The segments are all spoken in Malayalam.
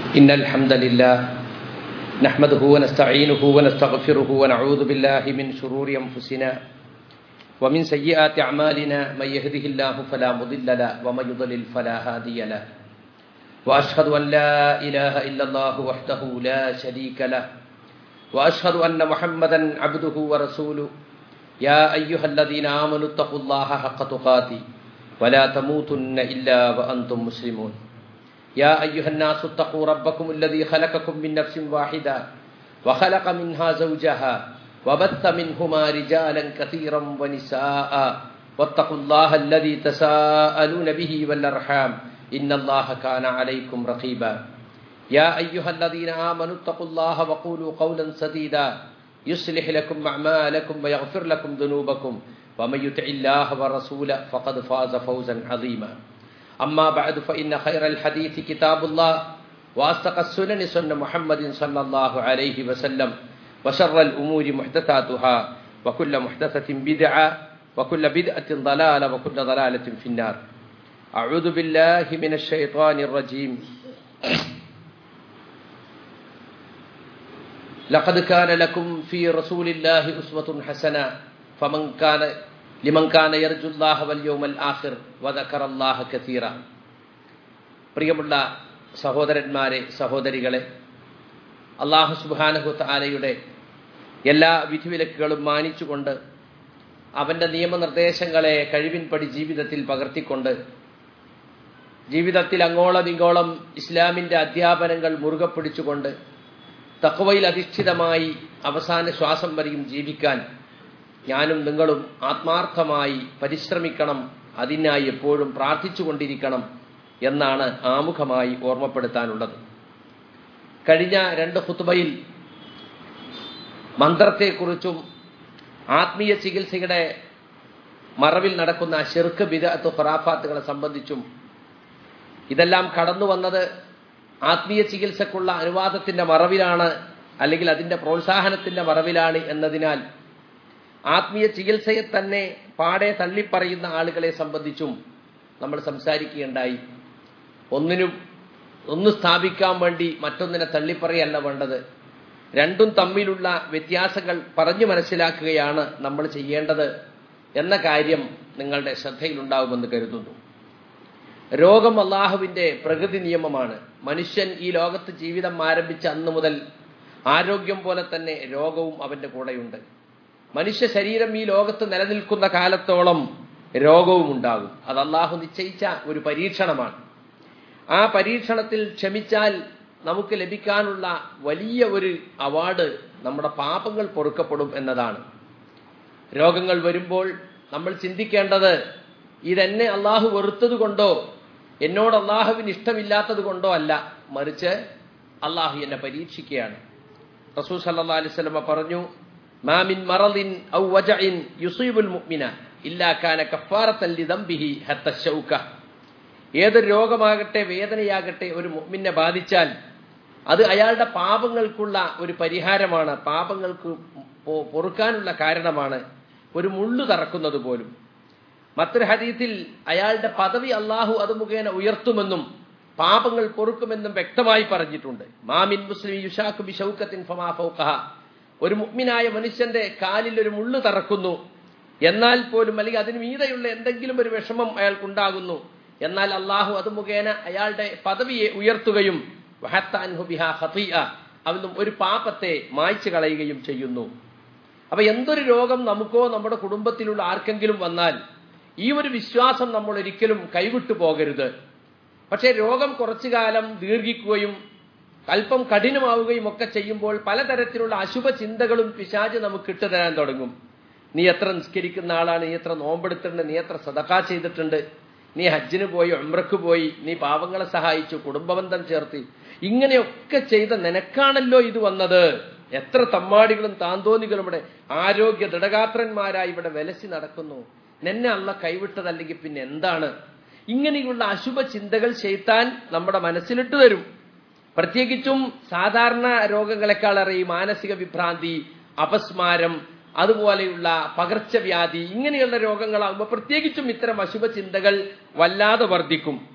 إن الحمد لله نحمده ونستعينه ونستغفره ونعوذ بالله من شرور أنفسنا ومن سيئات أعمالنا من يهده الله فلا مضل له ومن يضلل فلا هادي له وأشهد أن لا إله إلا الله وحده لا شريك له وأشهد أن محمدا عبده ورسوله يا أيها الذين آمنوا اتقوا الله حق تقاته ولا تموتن إلا وأنتم مسلمون يا أيها الناس اتقوا ربكم الذي خلقكم من نفس واحدة وخلق منها زوجها وبث منهما رجالا كثيرا ونساء واتقوا الله الذي تساءلون به والأرحام إن الله كان عليكم رقيبا يا أيها الذين آمنوا اتقوا الله وقولوا قولا سديدا يصلح لكم أعمالكم ويغفر لكم ذنوبكم ومن يطع الله ورسوله فقد فاز فوزا عظيما أما بعد فإن خير الحديث كتاب الله وأصدق السنن سنة محمد صلى الله عليه وسلم وشر الأمور محدثاتها وكل محدثة بدعة وكل بدعة ضلالة وكل ضلالة في النار أعوذ بالله من الشيطان الرجيم لقد كان لكم في رسول الله أسوة حسنة فمن كان لمن كان يرجو الله واليوم الآخر وذكر الله كثيرا പ്രിയമുള്ള സഹോദരന്മാരെ സഹോദരികളെ അള്ളാഹു സുബാനഹു താലയുടെ എല്ലാ വിധിവിലക്കുകളും മാനിച്ചുകൊണ്ട് അവൻ്റെ നിയമനിർദ്ദേശങ്ങളെ കഴിവിൻപടി ജീവിതത്തിൽ പകർത്തിക്കൊണ്ട് ജീവിതത്തിൽ അങ്ങോളം ഇങ്ങോളം ഇസ്ലാമിൻ്റെ അധ്യാപനങ്ങൾ മുറുകെ പിടിച്ചുകൊണ്ട് തക്കവയിൽ അധിഷ്ഠിതമായി അവസാന ശ്വാസം വരെയും ജീവിക്കാൻ ഞാനും നിങ്ങളും ആത്മാർത്ഥമായി പരിശ്രമിക്കണം അതിനായി എപ്പോഴും പ്രാർത്ഥിച്ചുകൊണ്ടിരിക്കണം എന്നാണ് ആമുഖമായി ഓർമ്മപ്പെടുത്താനുള്ളത് കഴിഞ്ഞ രണ്ട് ഹുത്തുബയിൽ മന്ത്രത്തെക്കുറിച്ചും ആത്മീയ ചികിത്സയുടെ മറവിൽ നടക്കുന്ന ഷെർക്ക് ബിദഅത്ത് ഖുറാഫാത്തുകളെ സംബന്ധിച്ചും ഇതെല്ലാം കടന്നു വന്നത് ആത്മീയ ചികിത്സക്കുള്ള അനുവാദത്തിന്റെ മറവിലാണ് അല്ലെങ്കിൽ അതിന്റെ പ്രോത്സാഹനത്തിന്റെ മറവിലാണ് എന്നതിനാൽ ആത്മീയ ചികിത്സയെ തന്നെ പാടെ തള്ളിപ്പറയുന്ന ആളുകളെ സംബന്ധിച്ചും നമ്മൾ സംസാരിക്കുകയുണ്ടായി ഒന്നിനും ഒന്ന് സ്ഥാപിക്കാൻ വേണ്ടി മറ്റൊന്നിനെ തള്ളിപ്പറയല്ല വേണ്ടത് രണ്ടും തമ്മിലുള്ള വ്യത്യാസങ്ങൾ പറഞ്ഞു മനസ്സിലാക്കുകയാണ് നമ്മൾ ചെയ്യേണ്ടത് എന്ന കാര്യം നിങ്ങളുടെ ശ്രദ്ധയിലുണ്ടാകുമെന്ന് കരുതുന്നു രോഗം അള്ളാഹുവിന്റെ പ്രകൃതി നിയമമാണ് മനുഷ്യൻ ഈ ലോകത്ത് ജീവിതം ആരംഭിച്ച അന്നു മുതൽ ആരോഗ്യം പോലെ തന്നെ രോഗവും അവന്റെ കൂടെയുണ്ട് മനുഷ്യ ശരീരം ഈ ലോകത്ത് നിലനിൽക്കുന്ന കാലത്തോളം രോഗവും ഉണ്ടാകും അത് അള്ളാഹു നിശ്ചയിച്ച ഒരു പരീക്ഷണമാണ് ആ പരീക്ഷണത്തിൽ ക്ഷമിച്ചാൽ നമുക്ക് ലഭിക്കാനുള്ള വലിയ ഒരു അവാർഡ് നമ്മുടെ പാപങ്ങൾ പൊറുക്കപ്പെടും എന്നതാണ് രോഗങ്ങൾ വരുമ്പോൾ നമ്മൾ ചിന്തിക്കേണ്ടത് ഇതെന്നെ അള്ളാഹു വെറുത്തത് കൊണ്ടോ എന്നോട് അള്ളാഹുവിന് ഇഷ്ടമില്ലാത്തത് കൊണ്ടോ അല്ല മറിച്ച് അള്ളാഹു എന്നെ പരീക്ഷിക്കുകയാണ് റസൂൽ സല്ലാ അലിസ്ലമ പറഞ്ഞു മാമിൻ മറലിൻ ഔ വജഇൻ യുസീബുൽ മുഅ്മിന ഇല്ലാ കാന കഫാറത്തൻ ലിദംബിഹി ഹത്ത ശൗക ഏതൊരു രോഗമാകട്ടെ വേദനയാകട്ടെ ഒരു മുഅ്മിനെ ബാധിച്ചാൽ അത് അയാളുടെ പാപങ്ങൾക്കുള്ള ഒരു പരിഹാരമാണ് പാപങ്ങൾക്ക് പൊറുക്കാനുള്ള കാരണമാണ് ഒരു മുള്ളു തറക്കുന്നത് പോലും മറ്റൊരു ഹദീത്തിൽ അയാളുടെ പദവി അള്ളാഹു അത് മുഖേന ഉയർത്തുമെന്നും പാപങ്ങൾ പൊറുക്കുമെന്നും വ്യക്തമായി പറഞ്ഞിട്ടുണ്ട് മാമിൻ മുസ്ലിം യുഷാഖു ബി ഷൗക്കത്തിൻ ഫമാ ഫൗഖഹ ഒരു മുഗ്മിനായ മനുഷ്യന്റെ കാലിൽ ഒരു മുള്ളു തറക്കുന്നു എന്നാൽ പോലും അല്ലെങ്കിൽ അതിന് മീതെയുള്ള എന്തെങ്കിലും ഒരു വിഷമം അയാൾക്കുണ്ടാകുന്നു എന്നാൽ അള്ളാഹു അത് മുഖേന അയാളുടെ പദവിയെ ഉയർത്തുകയും അവനും ഒരു പാപത്തെ മായ്ച്ചു കളയുകയും ചെയ്യുന്നു അപ്പൊ എന്തൊരു രോഗം നമുക്കോ നമ്മുടെ കുടുംബത്തിലുള്ള ആർക്കെങ്കിലും വന്നാൽ ഈ ഒരു വിശ്വാസം നമ്മൾ ഒരിക്കലും കൈവിട്ടു പോകരുത് പക്ഷേ രോഗം കുറച്ചു കാലം ദീർഘിക്കുകയും അല്പം കഠിനമാവുകയും ഒക്കെ ചെയ്യുമ്പോൾ പലതരത്തിലുള്ള അശുഭ ചിന്തകളും പിശാജ് നമുക്ക് ഇട്ടുതരാൻ തുടങ്ങും നീ എത്ര നിസ്കരിക്കുന്ന ആളാണ് നീ എത്ര നോമ്പെടുത്തിട്ടുണ്ട് നീ എത്ര സദക്ക ചെയ്തിട്ടുണ്ട് നീ ഹജ്ജിന് പോയി ഉമ്രക്ക് പോയി നീ പാവങ്ങളെ സഹായിച്ചു കുടുംബബന്ധം ചേർത്തി ഇങ്ങനെയൊക്കെ ചെയ്ത നിനക്കാണല്ലോ ഇത് വന്നത് എത്ര തമ്മാടികളും താന്തോന്നികളും ഇവിടെ ആരോഗ്യ ദൃഢഗാത്രന്മാരായി ഇവിടെ വിലസി നടക്കുന്നു നിന്നെ അല്ല കൈവിട്ടതല്ലെങ്കിൽ പിന്നെ എന്താണ് ഇങ്ങനെയുള്ള അശുഭ ചിന്തകൾ ചെയ്ത്താൻ നമ്മുടെ മനസ്സിലിട്ട് തരും പ്രത്യേകിച്ചും സാധാരണ രോഗങ്ങളെക്കാളേറെ ഈ മാനസിക വിഭ്രാന്തി അപസ്മാരം അതുപോലെയുള്ള പകർച്ചവ്യാധി ഇങ്ങനെയുള്ള രോഗങ്ങളാകുമ്പോൾ പ്രത്യേകിച്ചും ഇത്തരം അശുഭ ചിന്തകൾ വല്ലാതെ വർദ്ധിക്കും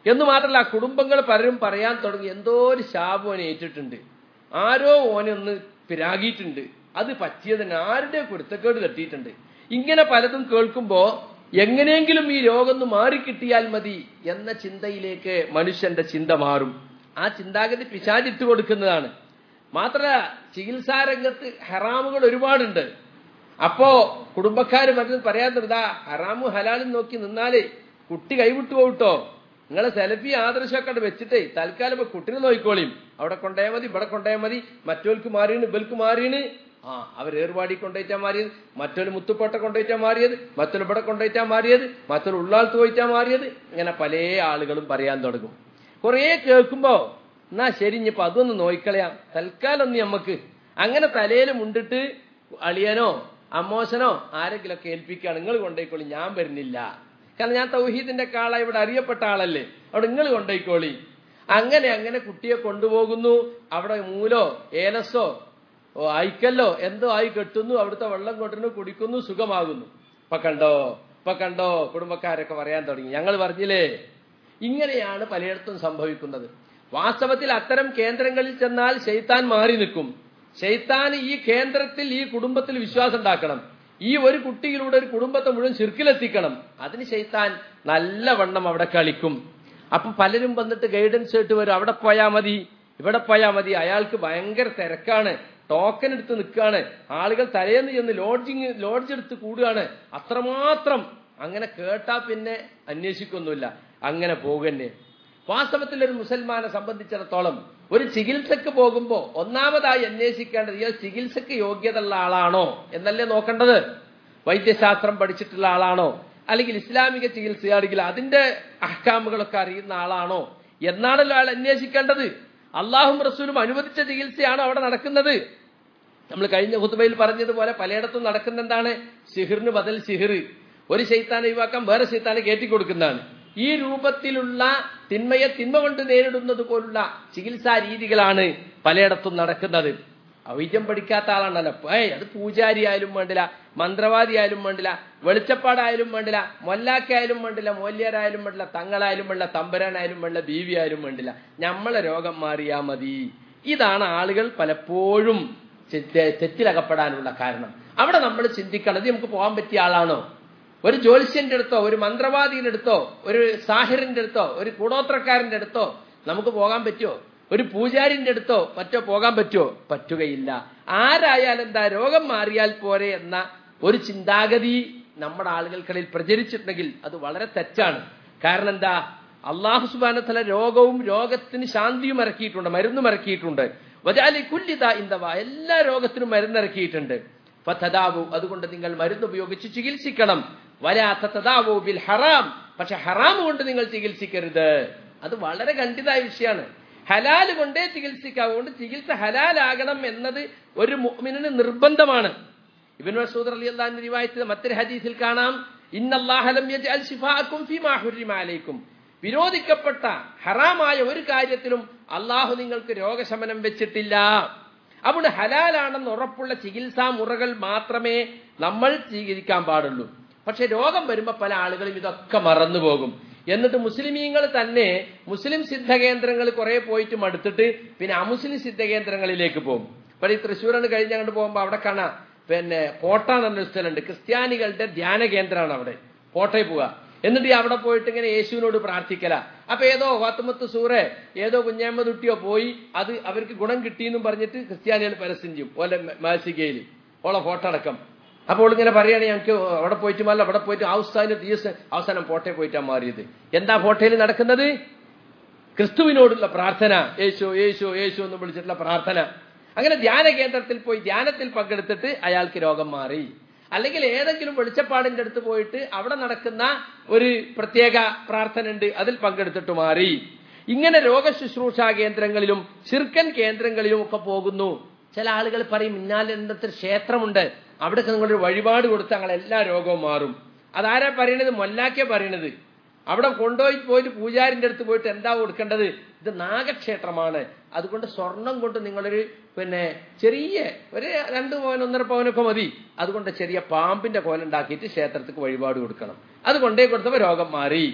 എന്ന് മാത്രമല്ല ആ കുടുംബങ്ങൾ പലരും പറയാൻ തുടങ്ങി എന്തോ ഒരു ശാപം ഓനെ ഏറ്റിട്ടുണ്ട് ആരോ ഓനെ ഒന്ന് പിരാകിയിട്ടുണ്ട് അത് പറ്റിയതിന് ആരുടെ കുരുത്തക്കേട് തട്ടിയിട്ടുണ്ട് ഇങ്ങനെ പലതും കേൾക്കുമ്പോ എങ്ങനെയെങ്കിലും ഈ രോഗം ഒന്ന് മാറിക്കിട്ടിയാൽ മതി എന്ന ചിന്തയിലേക്ക് മനുഷ്യന്റെ ചിന്ത മാറും ആ ചിന്താഗതി പിശാചിട്ട് കൊടുക്കുന്നതാണ് മാത്രമല്ല ചികിത്സാ രംഗത്ത് ഹറാമുകൾ ഒരുപാടുണ്ട് അപ്പോ കുടുംബക്കാര് മറ്റൊന്ന് പറയാൻ ഇതാ ഹറാമും ഹലാലും നോക്കി നിന്നാലേ കുട്ടി കൈവിട്ടു പോകട്ടോ നിങ്ങളെ സെൽഫി ആദർശമൊക്കെ അവിടെ വെച്ചിട്ടേ തൽക്കാലം ഇപ്പൊ കുട്ടിനെ നോക്കിക്കോളിയും അവിടെ കൊണ്ടേ മതി ഇവിടെ കൊണ്ടേ മതി മറ്റോൽക്ക് മാറിയാണ് ഇവൽക്ക് മാറിയാണ് ആ അവർ ഏർവാടി കൊണ്ടുപോയിട്ടാ മാറിയത് മറ്റൊരു മുത്തുപ്പട്ട കൊണ്ടുപോയിട്ടാ മാറിയത് മറ്റൊരു ഇവിടെ കൊണ്ടുപോയിട്ടാ മാറിയത് മറ്റൊരു ഉള്ളാളത്ത് പോയിട്ടാ മാറിയത് ഇങ്ങനെ പല ആളുകളും പറയാൻ തുടങ്ങും കുറേ കേൾക്കുമ്പോ എന്നാ ശരി ഇനിയിപ്പോ അതൊന്ന് നോയിക്കളയാം തൽക്കാലം ഒന്ന് നമുക്ക് അങ്ങനെ തലയിൽ മുണ്ടിട്ട് അളിയനോ അമ്മോശനോ ആരെങ്കിലൊക്കെ ഏൽപ്പിക്കുകയാണ് നിങ്ങൾ കൊണ്ടേക്കോളി ഞാൻ വരുന്നില്ല കാരണം ഞാൻ തൗഹീദിന്റെ കാള ഇവിടെ അറിയപ്പെട്ട ആളല്ലേ അവിടെ നിങ്ങൾ കൊണ്ടേക്കോളി അങ്ങനെ അങ്ങനെ കുട്ടിയെ കൊണ്ടുപോകുന്നു അവിടെ മൂലോ ഏലസോ ഓ ആയിക്കല്ലോ എന്തോ ആയി കെട്ടുന്നു അവിടുത്തെ വെള്ളം കൊണ്ടുവരുന്നു കുടിക്കുന്നു സുഖമാകുന്നു ഇപ്പൊ കണ്ടോ ഇപ്പൊ കണ്ടോ കുടുംബക്കാരൊക്കെ പറയാൻ തുടങ്ങി ഞങ്ങൾ പറഞ്ഞില്ലേ ഇങ്ങനെയാണ് പലയിടത്തും സംഭവിക്കുന്നത് വാസ്തവത്തിൽ അത്തരം കേന്ദ്രങ്ങളിൽ ചെന്നാൽ ഷെയ്ത്താൻ മാറി നിൽക്കും ഷെയ്ത്താൻ ഈ കേന്ദ്രത്തിൽ ഈ കുടുംബത്തിൽ വിശ്വാസം ഉണ്ടാക്കണം ഈ ഒരു കുട്ടിയിലൂടെ ഒരു കുടുംബത്തെ മുഴുവൻ ചുരുക്കിലെത്തിക്കണം അതിന് ഷെയ്ത്താൻ നല്ലവണ്ണം അവിടെ കളിക്കും അപ്പൊ പലരും വന്നിട്ട് ഗൈഡൻസ് ആയിട്ട് വരും അവിടെ പോയാൽ മതി ഇവിടെ പോയാൽ മതി അയാൾക്ക് ഭയങ്കര തിരക്കാണ് ടോക്കൻ എടുത്ത് നിൽക്കുകയാണ് ആളുകൾ തലേന്ന് ചെന്ന് ലോഡ്ജിങ് ലോഡ്ജ് എടുത്ത് കൂടുകയാണ് അത്രമാത്രം അങ്ങനെ കേട്ടാ പിന്നെ അന്വേഷിക്കൊന്നുമില്ല അങ്ങനെ പോകുന്നെ വാസ്തവത്തിൽ ഒരു മുസൽമാനെ സംബന്ധിച്ചിടത്തോളം ഒരു ചികിത്സക്ക് പോകുമ്പോ ഒന്നാമതായി അന്വേഷിക്കേണ്ടത് ഇയാൾ ചികിത്സക്ക് യോഗ്യതയുള്ള ആളാണോ എന്നല്ലേ നോക്കേണ്ടത് വൈദ്യശാസ്ത്രം പഠിച്ചിട്ടുള്ള ആളാണോ അല്ലെങ്കിൽ ഇസ്ലാമിക ചികിത്സയാണെങ്കിൽ അതിന്റെ അഹ്കാമുകളൊക്കെ അറിയുന്ന ആളാണോ എന്നാണല്ലോ അയാൾ അന്വേഷിക്കേണ്ടത് അള്ളാഹും റസൂലും അനുവദിച്ച ചികിത്സയാണോ അവിടെ നടക്കുന്നത് നമ്മൾ കഴിഞ്ഞ ഹുത്തുബയിൽ പറഞ്ഞതുപോലെ പലയിടത്തും നടക്കുന്ന എന്താണ് സിഹിറിന് ബദൽ സിഹിർ ഒരു ശൈത്താനെ ഒഴിവാക്കാൻ വേറെ ശൈത്താനെ കയറ്റിക്കൊടുക്കുന്നതാണ് ഈ രൂപത്തിലുള്ള തിന്മയെ തിന്മ കൊണ്ട് നേരിടുന്നത് പോലുള്ള ചികിത്സാ രീതികളാണ് പലയിടത്തും നടക്കുന്നത് വൈദ്യം പഠിക്കാത്ത ആളാണല്ലോ ഏയ് അത് പൂജാരി ആയാലും വേണ്ടില്ല മന്ത്രവാദി ആയാലും വേണ്ടില്ല വെളിച്ചപ്പാടായാലും വേണ്ടില്ല മൊല്ലാക്കായാലും വേണ്ടില്ല മൂല്യരായാലും വേണ്ടില്ല തങ്ങളായാലും വേണ്ടില്ല തമ്പരാനായാലും വേണ്ടില്ല ബീവി ആയാലും വേണ്ടില്ല നമ്മളെ രോഗം മാറിയാ മതി ഇതാണ് ആളുകൾ പലപ്പോഴും തെറ്റിലകപ്പെടാനുള്ള കാരണം അവിടെ നമ്മൾ ചിന്തിക്കണം നമുക്ക് പോകാൻ പറ്റിയ ആളാണോ ഒരു ജ്യോത്സ്യന്റെ അടുത്തോ ഒരു മന്ത്രവാദിയുടെ അടുത്തോ ഒരു സാഹിറിന്റെ അടുത്തോ ഒരു കൂടോത്രക്കാരന്റെ അടുത്തോ നമുക്ക് പോകാൻ പറ്റുമോ ഒരു പൂജാരിന്റെ അടുത്തോ മറ്റോ പോകാൻ പറ്റുമോ പറ്റുകയില്ല ആരായാലും എന്താ രോഗം മാറിയാൽ പോരെ എന്ന ഒരു ചിന്താഗതി നമ്മുടെ ആളുകൾക്കിടയിൽ പ്രചരിച്ചിട്ടുണ്ടെങ്കിൽ അത് വളരെ തെറ്റാണ് കാരണം എന്താ അള്ളാഹു സുബാനത്തല രോഗവും രോഗത്തിന് ശാന്തിയും ഇറക്കിയിട്ടുണ്ട് മരുന്നും ഇറക്കിയിട്ടുണ്ട് വജാലി കുല്ലിത ഇന്ദവ എല്ലാ രോഗത്തിനും മരുന്നിറക്കിയിട്ടുണ്ട് ഫതദാവു അതുകൊണ്ട് നിങ്ങൾ മരുന്ന് ഉപയോഗിച്ച് ചികിത്സിക്കണം വരാത്ത തദാവു ബിൽ ഹറാം പക്ഷെ ഹറാം കൊണ്ട് നിങ്ങൾ ചികിത്സിക്കരുത് അത് വളരെ ഖണ്ഡിതായ വിഷയമാണ് ഹലാല് കൊണ്ടേ ചികിത്സിക്കാവൂ കൊണ്ട് ചികിത്സ ഹലാലാകണം എന്നത് ഒരു മുഅ്മിനിന് നിർബന്ധമാണ് ഇബ്നു മസ്ഊദ് റളിയല്ലാഹു അൻഹു റിവായത്തിൽ മറ്റൊരു ഹദീസിൽ കാണാം ഇന്നല്ലാഹ ലം യജ്അൽ ശിഫാഅക്കും ഫീമാ ഹുരിമ അലൈക്കും വിരോധിക്കപ്പെട്ട ഹറാമായ ഒരു കാര്യത്തിലും അള്ളാഹു നിങ്ങൾക്ക് രോഗശമനം വെച്ചിട്ടില്ല അവിടെ ഹലാലാണെന്ന് ഉറപ്പുള്ള ചികിത്സാ മുറകൾ മാത്രമേ നമ്മൾ സ്വീകരിക്കാൻ പാടുള്ളൂ പക്ഷെ രോഗം വരുമ്പോൾ പല ആളുകളും ഇതൊക്കെ മറന്നുപോകും എന്നിട്ട് മുസ്ലിമീങ്ങൾ തന്നെ മുസ്ലിം സിദ്ധകേന്ദ്രങ്ങൾ കുറെ പോയിട്ട് മടുത്തിട്ട് പിന്നെ അമുസ്ലിം സിദ്ധകേന്ദ്രങ്ങളിലേക്ക് പോകും ഇപ്പോൾ ഈ തൃശ്ശൂരാണ് കഴിഞ്ഞ് അങ്ങോട്ട് പോകുമ്പോൾ അവിടെ കാണാം പിന്നെ കോട്ട എന്നൊരു സ്ഥലമുണ്ട് ക്രിസ്ത്യാനികളുടെ ധ്യാന കേന്ദ്രമാണ് അവിടെ കോട്ടയിൽ പോവുക എന്നിട്ട് ഈ അവിടെ പോയിട്ട് ഇങ്ങനെ യേശുവിനോട് പ്രാർത്ഥിക്കല അപ്പൊ ഏതോ വാത്തുമത്ത് സൂറെ ഏതോ കുഞ്ഞാമ്മ തുട്ടിയോ പോയി അത് അവർക്ക് ഗുണം കിട്ടിയെന്നും പറഞ്ഞിട്ട് ക്രിസ്ത്യാനികൾ പരസ്യം ചെയ്യും ഓലെ മാസികയിൽ ഓളെ ഫോട്ടോ അടക്കം അപ്പോൾ ഇങ്ങനെ പറയുകയാണ് ഞങ്ങൾക്ക് അവിടെ പോയിട്ട് മല്ല അവിടെ പോയിട്ട് അവസാനം ദിവസം അവസാനം ഫോട്ടോയിൽ പോയിട്ടാ മാറിയത് എന്താ ഫോട്ടോയിൽ നടക്കുന്നത് ക്രിസ്തുവിനോടുള്ള പ്രാർത്ഥന യേശു യേശു യേശു എന്ന് വിളിച്ചിട്ടുള്ള പ്രാർത്ഥന അങ്ങനെ ധ്യാന കേന്ദ്രത്തിൽ പോയി ധ്യാനത്തിൽ പങ്കെടുത്തിട്ട് അയാൾക്ക് രോഗം മാറി അല്ലെങ്കിൽ ഏതെങ്കിലും വെളിച്ചപ്പാടിന്റെ അടുത്ത് പോയിട്ട് അവിടെ നടക്കുന്ന ഒരു പ്രത്യേക പ്രാർത്ഥന ഉണ്ട് അതിൽ പങ്കെടുത്തിട്ട് മാറി ഇങ്ങനെ രോഗശുശ്രൂഷാ കേന്ദ്രങ്ങളിലും ചിർക്കൻ കേന്ദ്രങ്ങളിലും ഒക്കെ പോകുന്നു ചില ആളുകൾ പറയും ഇന്നാലെന്തത്തിൽ ക്ഷേത്രമുണ്ട് അവിടെ നിങ്ങളൊരു വഴിപാട് കൊടുത്ത് ഞങ്ങൾ എല്ലാ രോഗവും മാറും അതാരാ പറയണത് മൊല്ലാക്കെ പറയണത് അവിടെ കൊണ്ടുപോയി പോയിട്ട് പൂജാരിന്റെ അടുത്ത് പോയിട്ട് എന്താ കൊടുക്കേണ്ടത് ഇത് നാഗക്ഷേത്രമാണ് അതുകൊണ്ട് സ്വർണം കൊണ്ട് നിങ്ങളൊരു പിന്നെ ചെറിയ ഒരു രണ്ട് പവൻ ഒന്നര പവനൊക്കെ മതി അതുകൊണ്ട് ചെറിയ പാമ്പിന്റെ കോലുണ്ടാക്കിയിട്ട് ക്ഷേത്രത്തിക്ക് വഴിപാട് കൊടുക്കണം അത് കൊണ്ടേ കൊടുത്തപ്പോൾ രോഗം മാറി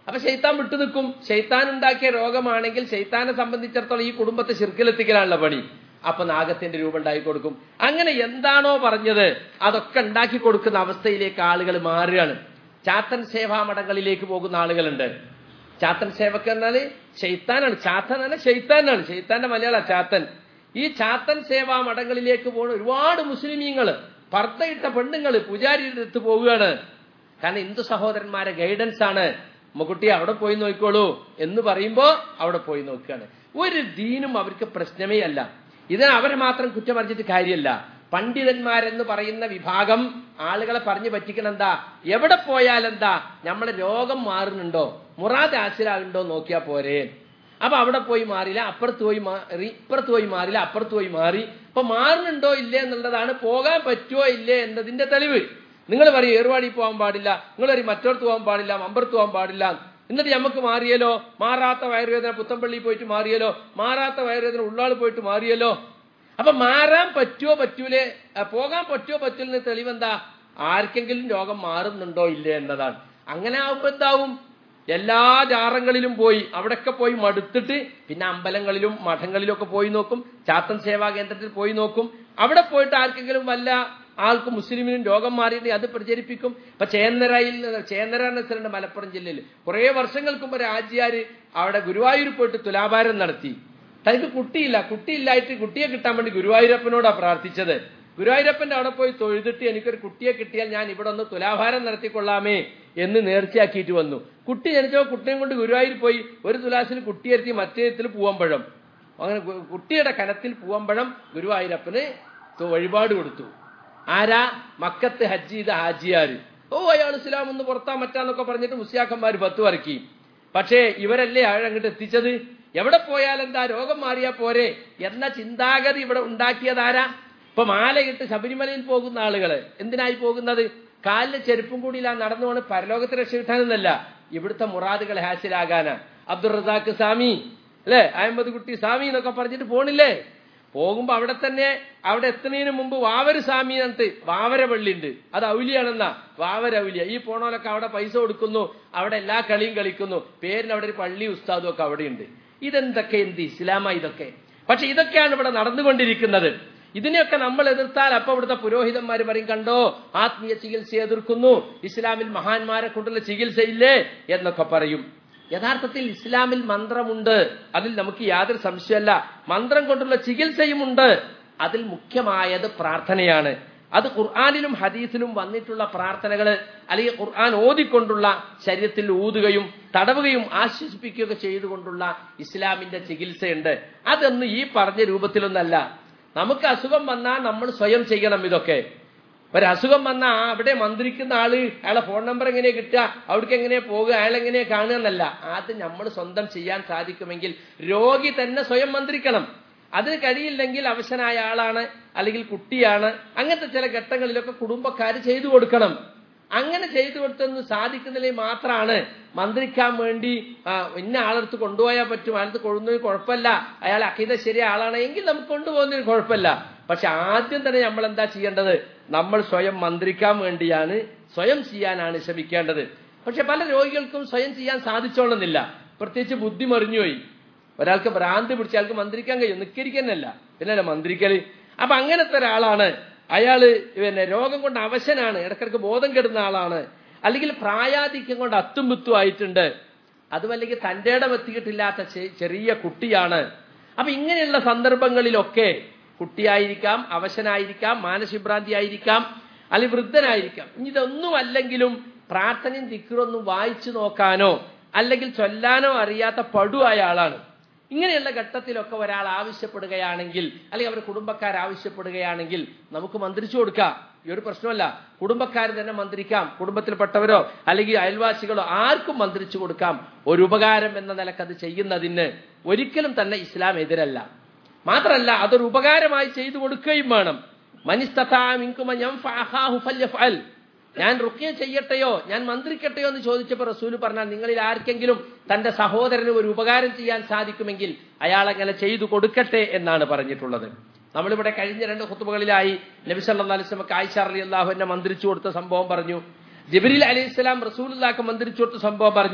അപ്പൊ ശൈത്താൻ വിട്ടു നിൽക്കും ശൈത്താൻ ഉണ്ടാക്കിയ രോഗമാണെങ്കിൽ ശൈത്താനെ സംബന്ധിച്ചിടത്തോളം ഈ കുടുംബത്തെ ശിർക്കിലെത്തിക്കലാണല്ലോ പണി അപ്പൊ നാഗത്തിന്റെ രൂപം ഉണ്ടാക്കി കൊടുക്കും അങ്ങനെ എന്താണോ പറഞ്ഞത് അതൊക്കെ ഉണ്ടാക്കി കൊടുക്കുന്ന അവസ്ഥയിലേക്ക് ആളുകൾ മാറുകയാണ് ചാത്തൻ സേവാ മഠങ്ങളിലേക്ക് പോകുന്ന ആളുകളുണ്ട് ചാത്തൻ സേവക്ക് എന്നാല് ഷെയ്ത്താനാണ് ചാത്തൻ അല്ല ഷെയ്ത്താനാണ് ഷെയ്ത്താന്റെ മലയാള ചാത്തൻ ഈ ചാത്തൻ സേവാ മഠങ്ങളിലേക്ക് പോകുന്ന ഒരുപാട് മുസ്ലിമീങ്ങള് പർദ്ദയിട്ട പെണ്ണുങ്ങള് പൂജാരിയുടെ അടുത്ത് പോവുകയാണ് കാരണം ഹിന്ദു സഹോദരന്മാരെ ഗൈഡൻസ് ആണ് മുക്കുട്ടി അവിടെ പോയി നോക്കിക്കോളൂ എന്ന് പറയുമ്പോ അവിടെ പോയി നോക്കുകയാണ് ഒരു ദീനും അവർക്ക് പ്രശ്നമേ അല്ല ഇതിന് അവരെ മാത്രം കുറ്റം പറഞ്ഞിട്ട് കാര്യമല്ല പണ്ഡിതന്മാരെന്ന് പറയുന്ന വിഭാഗം ആളുകളെ പറഞ്ഞു പറ്റിക്കണം എന്താ എവിടെ പോയാലെന്താ നമ്മളെ രോഗം മാറുന്നുണ്ടോ മുറാദ് ആശിരാകുണ്ടോ നോക്കിയാ പോരെ അപ്പൊ അവിടെ പോയി മാറില്ല അപ്പുറത്ത് പോയി മാറി ഇപ്പുറത്ത് പോയി മാറില്ല അപ്പുറത്ത് പോയി മാറി അപ്പൊ മാറുന്നുണ്ടോ ഇല്ലേ എന്നുള്ളതാണ് പോകാൻ പറ്റുമോ ഇല്ലേ എന്നതിന്റെ തെളിവ് നിങ്ങൾ പറയും ഏർവാടി പോകാൻ പാടില്ല നിങ്ങൾ പറയും മറ്റോടത്ത് പോകാൻ പാടില്ല മമ്പറത്ത് പോകാൻ പാടില്ല എന്നിട്ട് നമുക്ക് മാറിയല്ലോ മാറാത്ത വയറുവേദന പുത്തമ്പള്ളി പോയിട്ട് മാറിയല്ലോ മാറാത്ത വയറുവേദന ഉള്ളാൾ പോയിട്ട് മാറിയല്ലോ അപ്പൊ മാറാൻ പറ്റുമോ പറ്റൂലേ ആ, പോകാൻ പറ്റുമോ പറ്റൂലെന്ന് തെളിവെന്താ ആർക്കെങ്കിലും രോഗം മാറുന്നുണ്ടോ ഇല്ലേ എന്നതാണ് അങ്ങനെ ആവുമ്പോ എന്താവും എല്ലാ ജാറങ്ങളിലും പോയി അവിടെയൊക്കെ പോയി മടുത്തിട്ട് പിന്നെ അമ്പലങ്ങളിലും മഠങ്ങളിലും ഒക്കെ പോയി നോക്കും ചാത്തൻ സേവാ കേന്ദ്രത്തിൽ പോയി നോക്കും അവിടെ പോയിട്ട് ആർക്കെങ്കിലും വല്ല ആൾക്ക് മുസ്ലിമിനും രോഗം മാറിയിട്ട് അത് പ്രചരിപ്പിക്കും ഇപ്പൊ ചേന്നരയിൽ നിന്ന്- ചേന്നര എന്ന സ്ഥലമുണ്ട് മലപ്പുറം ജില്ലയിൽ കുറെ വർഷങ്ങൾക്ക് മുമ്പ് രാജ്യാര് അവിടെ ഗുരുവായൂർ പോയിട്ട് തുലാഭാരം നടത്തി തനിക്ക് കുട്ടിയില്ല കുട്ടിയില്ലായിട്ട് കുട്ടിയെ കിട്ടാൻ വേണ്ടി ഗുരുവായൂരപ്പനോടാ പ്രാർത്ഥിച്ചത് ഗുരുവായൂരപ്പന്റെ അവിടെ പോയി തൊഴുതിട്ട് എനിക്കൊരു കുട്ടിയെ കിട്ടിയാൽ ഞാൻ ഇവിടെ ഒന്ന് തുലാഭാരം നടത്തിക്കൊള്ളാമേ എന്ന് നേർച്ചയാക്കിയിട്ട് വന്നു കുട്ടി ജനിച്ചോ കുട്ടിയും കൊണ്ട് ഗുരുവായൂർ പോയി ഒരു തുലാസിൽ കുട്ടിയെത്തി മറ്റേത്തിൽ പൂവമ്പഴം അങ്ങനെ ഗു- കുട്ടിയുടെ കനത്തിൽ പൂവമ്പഴം ഗുരുവായൂരപ്പന് തു- വഴിപാട് കൊടുത്തു ആരാ മക്കത്ത് ഹജ്ജ് ചെയ്ത ഹാജിയാര് ഓ അയാൾ ഇസ്ലാം ഒന്ന് പുറത്താ മറ്റാന്നൊക്കെ പറഞ്ഞിട്ട് മുസ്യാക്കന്മാർ പത്ത് വരക്കി പക്ഷേ ഇവരല്ലേ ആഴങ്ങോട്ട് എത്തിച്ചത് എവിടെ പോയാലെന്താ രോഗം മാറിയാ പോരെ എന്ന ചിന്താഗതി ഇവിടെ ഉണ്ടാക്കിയതാരാ ഇപ്പൊ മാലയിട്ട് ശബരിമലയിൽ പോകുന്ന ആളുകള് എന്തിനായി പോകുന്നത് കാലിന് ചെരുപ്പും കൂടിയില്ല നടന്നു പോണ് പരലോകത്ത് രക്ഷ കിട്ടാനെന്നല്ല ഇവിടുത്തെ മുറാദുകൾ ഹാസിലാകാനാ അബ്ദുൾ റസാഖ് സാമി അല്ലെ അഹമ്മദ് കുട്ടി സാമി എന്നൊക്കെ പറഞ്ഞിട്ട് പോണില്ലേ പോകുമ്പോ അവിടെ തന്നെ അവിടെ എത്തുന്നതിന് മുമ്പ് വാവര് സ്വാമി എന്നിട്ട് വാവര പള്ളിയുണ്ട് അത് ഔലിയാണെന്നാ വാവര ഔലിയ ഈ പോണോലൊക്കെ അവിടെ പൈസ കൊടുക്കുന്നു അവിടെ എല്ലാ കളിയും കളിക്കുന്നു പേരിന് അവിടെ ഒരു പള്ളി ഉസ്താദും ഒക്കെ അവിടെയുണ്ട് ഇതെന്തൊക്കെ എന്ത് ഇസ്ലാമാ ഇതൊക്കെ പക്ഷെ ഇതൊക്കെയാണ് ഇവിടെ നടന്നുകൊണ്ടിരിക്കുന്നത് ഇതിനെയൊക്കെ നമ്മൾ എതിർത്താൽ അപ്പൊ ഇവിടുത്തെ പുരോഹിതന്മാർ പറയും കണ്ടോ ആത്മീയ ചികിത്സ എതിർക്കുന്നു ഇസ്ലാമിൽ മഹാന്മാരെ കൊണ്ടുള്ള ചികിത്സയില്ലേ എന്നൊക്കെ പറയും യഥാർത്ഥത്തിൽ ഇസ്ലാമിൽ മന്ത്രമുണ്ട് അതിൽ നമുക്ക് യാതൊരു സംശയമല്ല മന്ത്രം കൊണ്ടുള്ള ചികിത്സയുമുണ്ട് അതിൽ മുഖ്യമായത് പ്രാർത്ഥനയാണ് അത് ഖുർആാനിലും ഹദീസിലും വന്നിട്ടുള്ള പ്രാർത്ഥനകൾ അല്ലെങ്കിൽ ഖുർആൻ ഓതിക്കൊണ്ടുള്ള ശരീരത്തിൽ ഊതുകയും തടവുകയും ആശ്വസിപ്പിക്കുകയൊക്കെ ചെയ്തുകൊണ്ടുള്ള ഇസ്ലാമിന്റെ ചികിത്സയുണ്ട് അതൊന്നും ഈ പറഞ്ഞ രൂപത്തിലൊന്നല്ല നമുക്ക് അസുഖം വന്നാൽ നമ്മൾ സ്വയം ചെയ്യണം ഇതൊക്കെ ഒരു അസുഖം വന്നാൽ ആ അവിടെ മന്ത്രിക്കുന്ന ആള് അയാളെ ഫോൺ നമ്പർ എങ്ങനെയാ കിട്ടുക അവിടേക്ക് എങ്ങനെയാ പോകുക അയാൾ എങ്ങനെയാ കാണുക എന്നല്ല ആദ്യം നമ്മൾ സ്വന്തം ചെയ്യാൻ സാധിക്കുമെങ്കിൽ രോഗി തന്നെ സ്വയം മന്ത്രിക്കണം അതിന് കഴിയില്ലെങ്കിൽ അവശനായ ആളാണ് അല്ലെങ്കിൽ കുട്ടിയാണ് അങ്ങനത്തെ ചില ഘട്ടങ്ങളിലൊക്കെ കുടുംബക്കാർ ചെയ്തു കൊടുക്കണം അങ്ങനെ ചെയ്തു കൊടുത്തൊന്നും സാധിക്കുന്നില്ലെങ്കിൽ മാത്രമാണ് മന്ത്രിക്കാൻ വേണ്ടി ആ, ഇന്ന ആളെടുത്ത് കൊണ്ടുപോയാൽ പറ്റും അയാളത്ത് കൊള്ളുന്നതിന് കുഴപ്പമില്ല അയാൾ അഖീത ശരിയ ആളാണ് എങ്കിൽ നമുക്ക് കൊണ്ടുപോകുന്നതിന് കുഴപ്പമില്ല പക്ഷെ ആദ്യം തന്നെ നമ്മൾ എന്താ ചെയ്യേണ്ടത് നമ്മൾ സ്വയം മന്ത്രിക്കാൻ വേണ്ടിയാണ് സ്വയം ചെയ്യാനാണ് ശ്രമിക്കേണ്ടത് പക്ഷെ പല രോഗികൾക്കും സ്വയം ചെയ്യാൻ സാധിച്ചോളുന്നില്ല പ്രത്യേകിച്ച് ബുദ്ധി മറിഞ്ഞുപോയി ഒരാൾക്ക് ഭ്രാന്തി പിടിച്ച അയാൾക്ക് മന്ത്രിക്കാൻ കഴിയും നിക്കരിക്കുന്നല്ല പിന്നല്ല മന്ത്രിക്കല് അപ്പൊ അങ്ങനത്തെ ഒരാളാണ് അയാള് പിന്നെ രോഗം കൊണ്ട് അവശനാണ് ഇടക്കിടക്ക് ബോധം കെടുന്ന ആളാണ് അല്ലെങ്കിൽ പ്രായാധിക്യം കൊണ്ട് അത്തും വിത്തും ആയിട്ടുണ്ട് അതും അല്ലെങ്കിൽ തന്റെ ഇടം എത്തിയിട്ടില്ലാത്ത ചെ- ചെറിയ കുട്ടിയാണ് അപ്പൊ ഇങ്ങനെയുള്ള സന്ദർഭങ്ങളിലൊക്കെ കുട്ടിയായിരിക്കാം അവശനായിരിക്കാം മാനസികഭ്രാന്തി ആയിരിക്കാം അല്ലെങ്കിൽ വൃദ്ധനായിരിക്കാം ഇനി ഇതൊന്നും അല്ലെങ്കിലും പ്രാർത്ഥനയും ദിക്കറൊന്നും വായിച്ചു നോക്കാനോ അല്ലെങ്കിൽ ചൊല്ലാനോ അറിയാത്ത പടുവായ ആളാണ് ഇങ്ങനെയുള്ള ഘട്ടത്തിലൊക്കെ ഒരാൾ ആവശ്യപ്പെടുകയാണെങ്കിൽ അല്ലെങ്കിൽ അവരുടെ കുടുംബക്കാർ ആവശ്യപ്പെടുകയാണെങ്കിൽ നമുക്ക് മന്ത്രിച്ചു കൊടുക്കാം ഈ ഒരു പ്രശ്നമല്ല കുടുംബക്കാർ തന്നെ മന്ത്രിക്കാം കുടുംബത്തിൽപ്പെട്ടവരോ അല്ലെങ്കിൽ അയൽവാസികളോ ആർക്കും മന്ത്രിച്ചു കൊടുക്കാം ഒരു ഉപകാരം എന്ന നിലക്ക് അത് ചെയ്യുന്നതിന് ഒരിക്കലും തന്നെ ഇസ്ലാം എതിരല്ല മാത്രമല്ല അതൊരു ഉപകാരമായി ചെയ്തു കൊടുക്കുകയും വേണം മനിസ്തഥാ മിൻകുമ യൻഫഅഹാഹു ഫല്യഫ്അൽ. ഞാൻ റുക്യ ചെയ്യട്ടെയോ ഞാൻ മന്ത്രിക്കട്ടെയോ എന്ന് ചോദിച്ചപ്പോൾ റസൂല് പറഞ്ഞാൽ നിങ്ങളിൽ ആർക്കെങ്കിലും തന്റെ സഹോദരന് ഒരു ഉപകാരം ചെയ്യാൻ സാധിക്കുമെങ്കിൽ അയാൾ അങ്ങനെ ചെയ്തു കൊടുക്കട്ടെ എന്നാണ് പറഞ്ഞിട്ടുള്ളത് നമ്മളിവിടെ കഴിഞ്ഞ രണ്ട് ഹുത്തുബകളിലായി നബി സല്ലല്ലാഹു അലൈഹി വസല്ലം ആയിഷ റളിയല്ലാഹു അൻഹ മന്ത്രിച്ചു കൊടുത്ത സംഭവം പറഞ്ഞു ജിബ്രീൽ അലൈഹി സ്വലാം റസൂലുള്ളാഹിക്ക് മന്ത്രിച്ചു കൊടുത്ത സംഭവം പറഞ്ഞു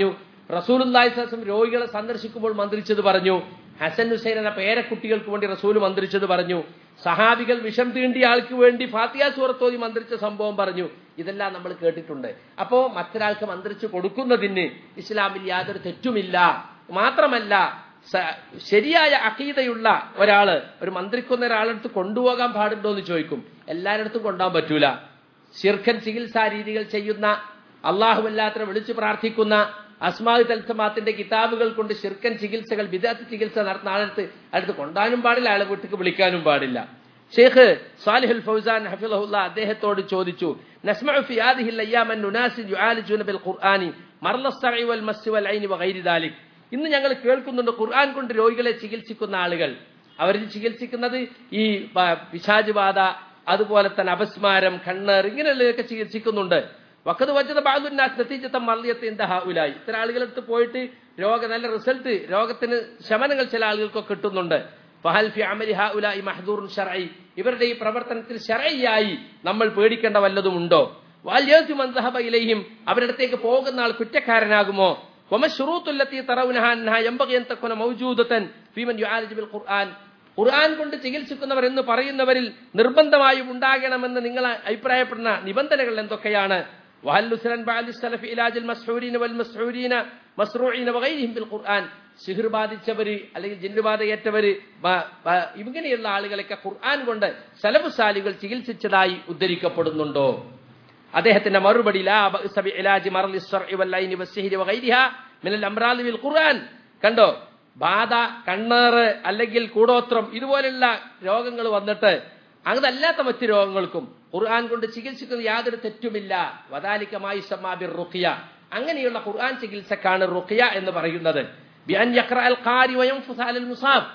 റസൂലുല്ലാഹിസ്ലം രോഗികളെ സന്ദർശിക്കുമ്പോൾ മന്ത്രിച്ചത് പറഞ്ഞു ഹസൻ ഹുസൈൻ എന്ന പേരക്കുട്ടികൾക്ക് വേണ്ടി റസൂൽ മന്ത്രിച്ചത് പറഞ്ഞു സഹാബികൾ വിഷം തീണ്ടിയ ആൾക്ക് വേണ്ടി ഫാത്തിയ സൂറത്തോതി മന്ത്രിച്ച സംഭവം പറഞ്ഞു ഇതെല്ലാം നമ്മൾ കേട്ടിട്ടുണ്ട് അപ്പോ മറ്റൊരാൾക്ക് മന്ത്രിച്ചു കൊടുക്കുന്നതിന് ഇസ്ലാമിൽ യാതൊരു തെറ്റുമില്ല മാത്രമല്ല സ- ശരിയായ അഖീദയുള്ള ഒരാള് ഒരു മന്ത്രിക്കുന്ന ഒരാളെടുത്ത് കൊണ്ടുപോകാൻ പാടുണ്ടോ എന്ന് ചോദിക്കും എല്ലാവരടുത്തും കൊണ്ടുപോകാൻ പറ്റൂല ശിർഖൻ ചികിത്സാ രീതികൾ ചെയ്യുന്ന അള്ളാഹുവല്ലാത്ത വിളിച്ചു പ്രാർത്ഥിക്കുന്ന അസ്മാവ് തൽസമാത്തിന്റെ കിതാബുകൾ കൊണ്ട് ശിർക്കൻ ചികിത്സകൾ വിദഗ്ധ ചികിത്സ നടത്തുന്ന ആളടുത്ത് അടുത്ത് കൊണ്ടാനും പാടില്ല അയാളെ വീട്ടിക്ക് വിളിക്കാനും പാടില്ല ഷെയ്ഖ് സാലിഹുൽ ഫൗസാൻ ഹഫിളഹുല്ല അദ്ദേഹത്തോട് ചോദിച്ചു നസ്മഉ ഫി ഹാദിഹിൽ അയ്യാമൻ നുനാസിൻ യുആലിജൂന ബിൽ ഖുർആനി മർലസ്സഇ വൽ മസ്സി വൽ ഐനി വഗൈരി ദാലിക് ഇന്ന് ഞങ്ങൾ കേൾക്കുന്നുണ്ട് ഖുർആൻ കൊണ്ട് രോഗികളെ ചികിത്സിക്കുന്ന ആളുകൾ അവർ ചികിത്സിക്കുന്നത് ഈ പ- പിശാച് ബാധ അതുപോലെ തന്നെ അപസ്മാരം കണ്ണേർ ഇങ്ങനെയുള്ളതൊക്കെ ചികിത്സിക്കുന്നുണ്ട് വക്കത് വച്ചത് ബാദുന്നാസ് നത്തീജത്തം മറിയത്തെ എന്താ ഹാവുലായി ഇത്തരം ആളുകളടുത്ത് പോയിട്ട് രോഗ നല്ല റിസൾട്ട് രോഗത്തിന് ശമനങ്ങൾ ചില ആളുകൾക്കൊക്കെ കിട്ടുന്നുണ്ട് ഫഹൽ ഫി അമലി ഹാഉലായി മഹദൂറുൻ ശർഈ ഇവരുടെ ഈ പ്രവർത്തനത്തിൽ ശർഈയായി നമ്മൾ പേടിക്കേണ്ട വല്ലതും ഉണ്ടോ വാല്യു മൻസഹബ ഇലൈഹിം അവരുടെ അടുത്തേക്ക് പോകുന്ന ആൾ കുറ്റക്കാരനാകുമോ ومشروط التي ترونها انها ينبغي ان تكون موجوده في من يعالج بالقران ഖുർആൻ കൊണ്ട് ചികിത്സിക്കുന്നവർ എന്ന് പറയുന്നവരിൽ നിർബന്ധമായും ഉണ്ടാകണമെന്ന് നിങ്ങൾ അഭിപ്രായപ്പെടുന്ന നിബന്ധനകൾ എന്തൊക്കെയാണ് വഹല്ലുസ്ലൻ ബഅദി സലഫി ഇലാജിൽ മസ്ഹൂരീന വൽ മസ്ഹൂരീന മസ്റൂഈന വഗൈരിഹിം ബിൽ ഖുർആൻ സിഹിർ ബാധിച്ചവര് അല്ലെങ്കിൽ ജിന്നുബാധ ഏറ്റവര് ബ- ബ- ഇങ്ങനെയുള്ള ആളുകളൊക്കെ ഖുർആൻ കൊണ്ട് സലഫ് സാലികൾ ചികിത്സിച്ചതായി ഉദ്ധരിക്കപ്പെടുന്നുണ്ടോ അദ്ദേഹത്തിന്റെ മറുപടി ലാ ബഅസ ബി ഇലാജി മർളി സ്സർഇ വൽ ഐനി വസ്സിഹ്രി വഗൈരിഹാ മിനൽ അംറാദി ബിൽ ഖുർആൻ കണ്ടോ ബാധ കണ്ണേറ് അല്ലെങ്കിൽ കൂടോത്രം ഇതുപോലുള്ള രോഗങ്ങൾ വന്നിട്ട് അതല്ലാത്ത മറ്റു രോഗങ്ങൾക്കും ഖുർആൻ കൊണ്ട് ചികിത്സിക്കുന്ന യാതൊരു തെറ്റുമില്ല വദാലിക്കമായി ബിർ റുഖിയ അങ്ങനെയുള്ള ഖുർആൻ ചികിത്സക്കാണ് റുഖിയ എന്ന് പറയുന്നത് ബിഅൻ യഖ്റഅൽ ഖാരി വയൻഫുസ അലൽ മുസാബ്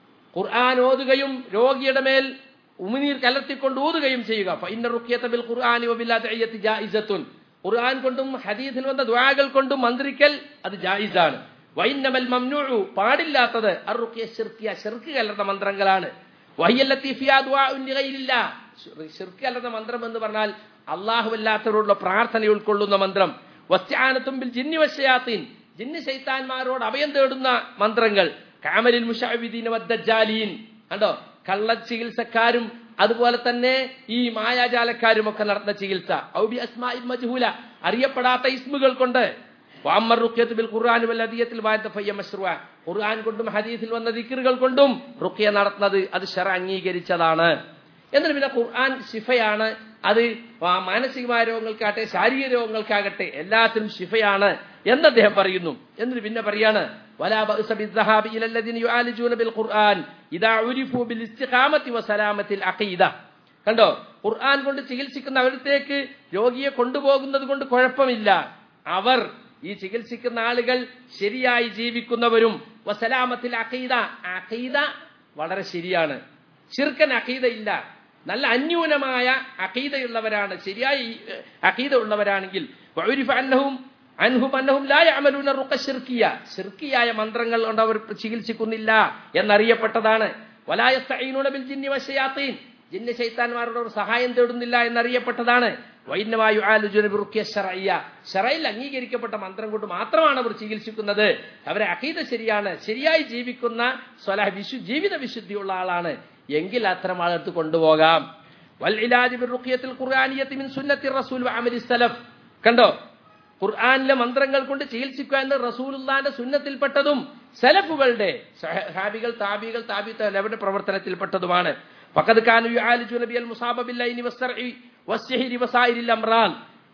ഖുർആൻ ഓതുകയും രോഗിയുടെ മേൽ ഉമിനീർ കലർത്തിക്കൊണ്ട് ഊതുകയും ചെയ്യുക ഫഇന്ന റുഖിയത ബിൽ ഖുർആനി വബിൽ അദ്ഇയത്തി ജായിസത്തുൻ ഖുർആൻ കൊണ്ടും ഹദീസിൽ വന്ന ദുആകൾ കൊണ്ടും മന്ത്രിക്കൽ അത് ജായിസാണ് വൈന്നമൽ മംനൂഉ പാടില്ലാത്തത് അറുഖിയ ശിർക്കിയ ശിർക്ക് കലർന്ന മന്ത്രങ്ങളാണ് വഹിയല്ലത്തി ഫിയാ ദുആഉൻ ലിഗൈരില്ല ശിർക്ക് കലർന്ന മന്ത്രം എന്ന് പറഞ്ഞാൽ അല്ലാഹു അല്ലാത്തവരോടുള്ള പ്രാർത്ഥന ഉൾക്കൊള്ളുന്ന മന്ത്രം വസ്യാനത്തും ബിൽ ജിന്നി വശയാത്തീൻ ജിന്ന് ശൈത്താന്മാരോട് അഭയം തേടുന്ന മന്ത്രങ്ങൾ കാമലിൽ മുഷാവിദീന വദ്ദജാലീൻ കണ്ടോ കള്ള ചികിത്സക്കാരും അതുപോലെ തന്നെ ഈ മായാജാലക്കാരും ഒക്കെ നടത്തുന്ന ചികിത്സ ഔബി അസ്മാഇ മജ്ഹൂല അറിയപ്പെടാത്ത ഇസ്മുകൾ കൊണ്ട് വാമ്മർ റുഖ്യത്ത് ബിൽ ഖുർആൻ വൽ ഹദിയത്തിൽ വായത്ത ഫയ്യ മശ്റുഅ ഖുർആൻ കൊണ്ടും ഹദീസിൽ വന്ന ദിക്റുകൾ കൊണ്ടും റുഖ്യ നടത്തുന്നത് അത് ശറ അംഗീകരിച്ചതാണ് എന്നിട്ട് പിന്നെ ഖുർആൻ ശിഫയാണ് അത് ആ മാനസികമായ രോഗങ്ങൾക്കാകട്ടെ ശാരീരിക രോഗങ്ങൾക്കാകട്ടെ എല്ലാത്തിനും ശിഫയാണ് എന്ന് അദ്ദേഹം പറയുന്നു എന്നിട്ട് പിന്നെ പറയാണ് ولا بأس بالذهاب إلى الذين يعالجون بالقرآن إذا عرفوا بالاستقامة وسلامة العقيدة കണ്ടോ ഖുർആൻ കൊണ്ട് ചികിത്സിക്കുന്ന അവരത്തേക്ക് രോഗിയെ കൊണ്ടുപോകുന്നത് കൊണ്ട് കുഴപ്പമില്ല അവർ ഈ ചികിത്സിക്കുന്ന ആളുകൾ ശരിയായി ജീവിക്കുന്നവരും വസലാമത്തിൽ അഖീദ അഖീദ വളരെ ശരിയാണ് ശിർക്കൻ അഖീദ ഇല്ല നല്ല അന്യൂനമായ അഖീദയുള്ളവരാണ് ശരിയായ അഖീദ ഉള്ളവരാണെങ്കിൽ വഉരിഫ അന്നഹും അൻഹും അന്നഹും ലാ യഅമലൂന റുഖ ശിർക്കിയ ശിർക്കിയായ മന്ത്രങ്ങൾ കൊണ്ട് അവർ ചികിത്സിക്കുന്നില്ല എന്നറിയപ്പെട്ടതാണ് വലാ യസ്തഈനൂന ബിൽ ജിന്നി വശയാത്തീൻ ജിന്ന ശൈത്താന്മാരോട് അവർ സഹായം തേടുന്നില്ല എന്നറിയപ്പെട്ടതാണ് വൈന്നവായു ആലുജുന ഷറയ്യ ഷറയിൽ അംഗീകരിക്കപ്പെട്ട മന്ത്രം കൊണ്ട് മാത്രമാണ് അവർ ചികിത്സിക്കുന്നത് അവരെ അഖീദ ശരിയാണ് ശരിയായി ജീവിക്കുന്ന സ്വലാഹ് വിശു ജീവിത വിശുദ്ധിയുള്ള ആളാണ് എങ്കിൽ അത്തരം ആളെടുത്ത് കൊണ്ടുപോകാം വൽ ഇലാജ് ബിർ റുഖിയത്തിൽ ഖുർആനിയത്തി മിൻ സുന്നത്തി റസൂൽ വ അമലി സലഫ് കണ്ടോ ഖുർആനിലെ മന്ത്രങ്ങൾ കൊണ്ട് ചികിത്സിക്കുക എന്ന് റസൂലുള്ളാന്റെ സുന്നത്തിൽപ്പെട്ടതും സലഫുകളുടെ സഹാബികൾ താബികൾ താബി അവരുടെ പ്രവർത്തനത്തിൽപ്പെട്ടതുമാണ് ഫഖദ് കാനു യുആലിജൂന ബിൽ മുസാബ ബില്ലൈനി വസ്സർഇ വസ്സിഹ്രി വസായിരിൽ അംറാൻ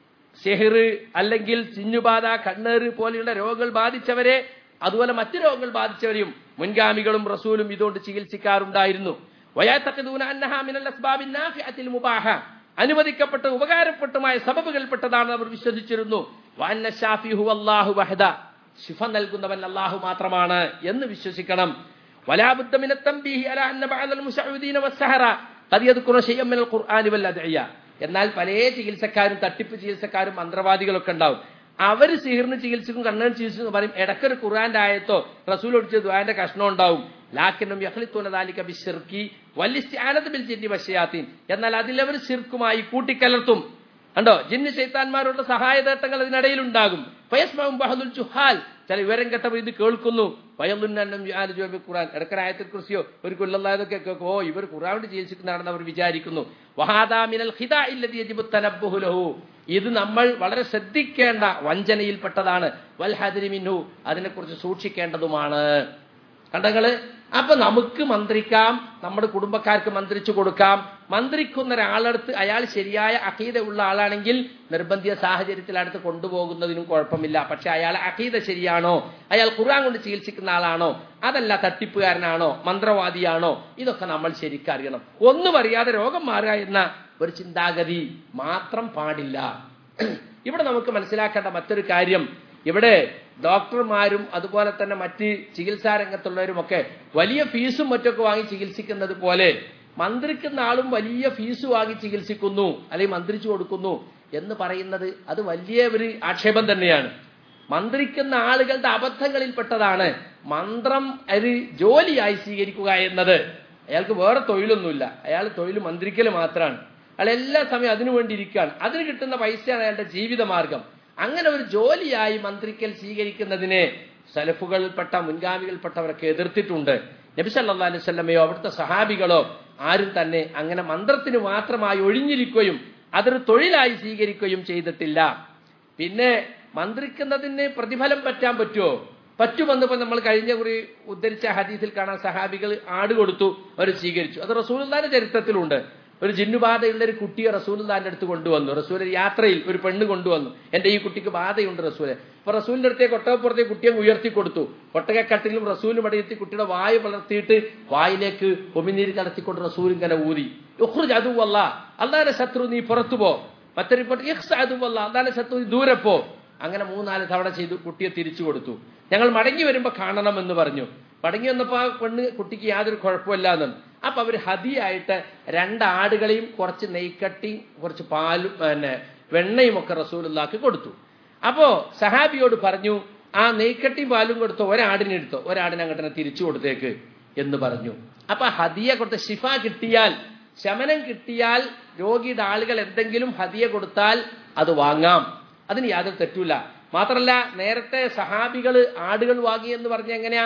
സിഹിർ അല്ലെങ്കിൽ ചിന്നുബാധ കണ്ണേറ് പോലെയുള്ള രോഗങ്ങൾ ബാധിച്ചവരെ അതുപോലെ മറ്റു രോഗങ്ങൾ ബാധിച്ചവരെയും മുൻഗാമികളും റസൂലും ഇതുകൊണ്ട് ചികിത്സിക്കാറുണ്ടായിരുന്നു വയാത്തഖിദൂന അന്നഹാ മിനൽ അസ്ബാബിൻ നാഫിഅത്തിൽ മുബാഹ അനുവദിക്കപ്പെട്ട ഉപകാരപ്പെട്ടുമായ സബബുകൾപ്പെട്ടതാണെന്ന് അവർ വിശ്വസിച്ചിരുന്നു വഅന്ന ഷാഫിഹു അല്ലാഹു വഹദ ശിഫ നൽകുന്നവൻ അല്ലാഹു മാത്രമാണ് എന്ന് വിശ്വസിക്കണം ولا بد من التنبيه على أن بعض المسعودين والسحرة قد يذكر شيئا من القرآن والأدعية എന്നാൽ പല ചികിത്സക്കാരും തട്ടിപ്പ് ചികിത്സക്കാരും മന്ത്രവാദികളൊക്കെ ഉണ്ടാവും അവര് സിഹിറിന് ചികിത്സിക്കും കണ്ണൻ ചികിത്സിക്കും പറയും ഇടക്കൊരു ഖുർആന്റെ ആയത്തോ റസൂൽ ഒടിച്ച ദ്വാന്റെ കഷ്ണം ഉണ്ടാവും ലാക്കിനും യഹ്ലിത്തുനദാലിക ബിശിർക്കി വല്യസ്യാനത്ത് ബിൽ ജിന്നി വശയാത്തീൻ എന്നാൽ അതിലവർ ശിർക്കുമായി കൂട്ടിക്കലർത്തും കണ്ടോ ജിന്ന് ശൈത്താന്മാരുടെ സഹായതേട്ടങ്ങൾ അതിനിടയിൽ ഉണ്ടാകും ഫയസ്മവും ബഹദുൽ ചുഹാൽ ചില വിവരം കേട്ടപ്പോൾ ഇത് കേൾക്കുന്നു വയലുന്നം ഖുറാൻ ഇടക്കരായത്തിൽ കുറിച്ചോ ഒരു കൊല്ലല്ലാതൊക്കെ കേൾക്കും ഓ ഇവർ ഖുറാൻ കൊണ്ട് ചികിത്സിക്കുന്നതാണെന്ന് അവർ വിചാരിക്കുന്നു വഹാദാമിനൽ ഹിദ ഇല്ലതി യജിബു തനബ്ബുഹു ലഹു ഇത് നമ്മൾ വളരെ ശ്രദ്ധിക്കേണ്ട വഞ്ചനയിൽപ്പെട്ടതാണ് വൽഹദിരി മിൻഹു അതിനെക്കുറിച്ച് സൂക്ഷിക്കേണ്ടതുമാണ് കണ്ടങ്ങള് അപ്പൊ നമുക്ക് മന്ത്രിക്കാം നമ്മുടെ കുടുംബക്കാർക്ക് മന്ത്രിച്ചു കൊടുക്കാം മന്ത്രിക്കുന്ന ഒരാളടുത്ത് അയാൾ ശരിയായ അഖീദ ഉള്ള ആളാണെങ്കിൽ നിർബന്ധിത സാഹചര്യത്തിൽ അടുത്ത് കൊണ്ടുപോകുന്നതിനും കുഴപ്പമില്ല പക്ഷെ അയാൾ അഖീദ ശരിയാണോ അയാൾ ഖുർആൻ കൊണ്ട് ചികിത്സിക്കുന്ന ആളാണോ അതല്ല തട്ടിപ്പുകാരനാണോ മന്ത്രവാദിയാണോ ഇതൊക്കെ നമ്മൾ ശരിക്കറിയണം ഒന്നും അറിയാതെ രോഗം മാറുക എന്ന ഒരു ചിന്താഗതി മാത്രം പാടില്ല ഇവിടെ നമുക്ക് മനസ്സിലാക്കേണ്ട മറ്റൊരു കാര്യം ഇവിടെ ഡോക്ടർമാരും അതുപോലെ തന്നെ മറ്റ് ചികിത്സാ രംഗത്തുള്ളവരുമൊക്കെ വലിയ ഫീസും മറ്റൊക്കെ വാങ്ങി ചികിത്സിക്കുന്നത് പോലെ മന്ത്രിക്കുന്ന ആളും വലിയ ഫീസ് വാങ്ങി ചികിത്സിക്കുന്നു അല്ലെങ്കിൽ മന്ത്രിച്ചു കൊടുക്കുന്നു എന്ന് പറയുന്നത് അത് വലിയ ഒരു ആക്ഷേപം തന്നെയാണ് മന്ത്രിക്കുന്ന ആളുകളുടെ അബദ്ധങ്ങളിൽപ്പെട്ടതാണ് മന്ത്രം ഒരു ജോലിയായി സ്വീകരിക്കുക എന്നത് അയാൾക്ക് വേറെ തൊഴിലൊന്നുമില്ല അയാൾ തൊഴിൽ മന്ത്രിക്കൽ മാത്രമാണ് അയാൾ എല്ലാ സമയം അതിനു വേണ്ടി ഇരിക്കുകയാണ് അതിന് കിട്ടുന്ന പൈസയാണ് അയാളുടെ ജീവിതമാർഗം അങ്ങനെ ഒരു ജോലിയായി മന്ത്രിക്കൽ സ്വീകരിക്കുന്നതിനെ സലഫുകളിൽപ്പെട്ട മുൻഗാമികൾപ്പെട്ടവരൊക്കെ എതിർത്തിട്ടുണ്ട് നബി സല്ലാ അലൈഹി സ്വല്ലമയോ അവിടുത്തെ സഹാബികളോ ആരും തന്നെ അങ്ങനെ മന്ത്രത്തിന് മാത്രമായി ഒഴിഞ്ഞിരിക്കുകയും അതൊരു തൊഴിലായി സ്വീകരിക്കുകയും ചെയ്തിട്ടില്ല പിന്നെ മന്ത്രിക്കുന്നതിന് പ്രതിഫലം പറ്റാൻ പറ്റുമോ പറ്റുമെന്ന് ഇപ്പൊ നമ്മൾ കഴിഞ്ഞ കുറി ഉദ്ധരിച്ച ഹദീസിൽ കാണാൻ സഹാബികൾ ആട് കൊടുത്തു അവർ സ്വീകരിച്ചു അത് റസൂലുള്ളാന്റെ ചരിത്രത്തിലുണ്ട് ഒരു ജിന്നുബാധയുള്ള ഒരു കുട്ടിയെ റസൂലുള്ളാന്റെ അടുത്ത് കൊണ്ടുവന്നു റസൂൽ യാത്രയിൽ ഒരു പെണ്ണ് കൊണ്ടുവന്നു എന്റെ ഈ കുട്ടിക്ക് ബാധയുണ്ട് റസൂല് അപ്പൊ റസൂലിന്റെ അടുത്തേക്ക് ഒട്ടകപ്പുറത്തേക്ക് കുട്ടിയെ ഉയർത്തി കൊടുത്തു ഒട്ടകക്കട്ടിലും റസൂലിനും ഇടയെത്തി കുട്ടിയുടെ വായു വളർത്തിയിട്ട് വായിലേക്ക് ഒമിനീര് കടത്തിക്കൊണ്ട് റസൂൽ ഇങ്ങനെ ഊതി ഉഖ്റുജ് അതുവല്ല അള്ളാന്റെ ശത്രു നീ പുറത്തു പോ മറ്റൊരു റിപ്പോർട്ട് ഇഖ്സ് അതുവല്ല അള്ളാന്റെ ശത്രു നീ ദൂരെ പോ അങ്ങനെ മൂന്നാല് തവണ ചെയ്തു കുട്ടിയെ തിരിച്ചു കൊടുത്തു ഞങ്ങൾ മടങ്ങി വരുമ്പോ കാണണമെന്ന് പറഞ്ഞു മടങ്ങി വന്നപ്പോ ആ പെണ്ണ് കുട്ടിക്ക് യാതൊരു കുഴപ്പമില്ല എന്നും അപ്പൊ അവര് ഹതിയായിട്ട് രണ്ട് ആടുകളെയും കുറച്ച് നെയ്ക്കട്ടിയും കുറച്ച് പാലും പിന്നെ വെണ്ണയും ഒക്കെ റസൂലുള്ളാക്ക് കൊടുത്തു അപ്പോ സഹാബിയോട് പറഞ്ഞു ആ നെയ്ക്കട്ടിയും പാലും കൊടുത്തോ ഒരാടിനെ എടുത്തോ ഒരാടിനെ അങ്ങോട്ട് തിരിച്ചു കൊടുത്തേക്ക് എന്ന് പറഞ്ഞു അപ്പൊ ഹദിയ കൊടുത്ത ഷിഫ കിട്ടിയാൽ ശമനം കിട്ടിയാൽ രോഗിയുടെ ആളുകൾ എന്തെങ്കിലും ഹദിയ കൊടുത്താൽ അത് വാങ്ങാം അതിന് യാതൊരു തെറ്റൂല മാത്രല്ല നേരത്തെ സഹാബികൾ ആടുകൾ വാങ്ങി എന്ന് പറഞ്ഞ എങ്ങനെയാ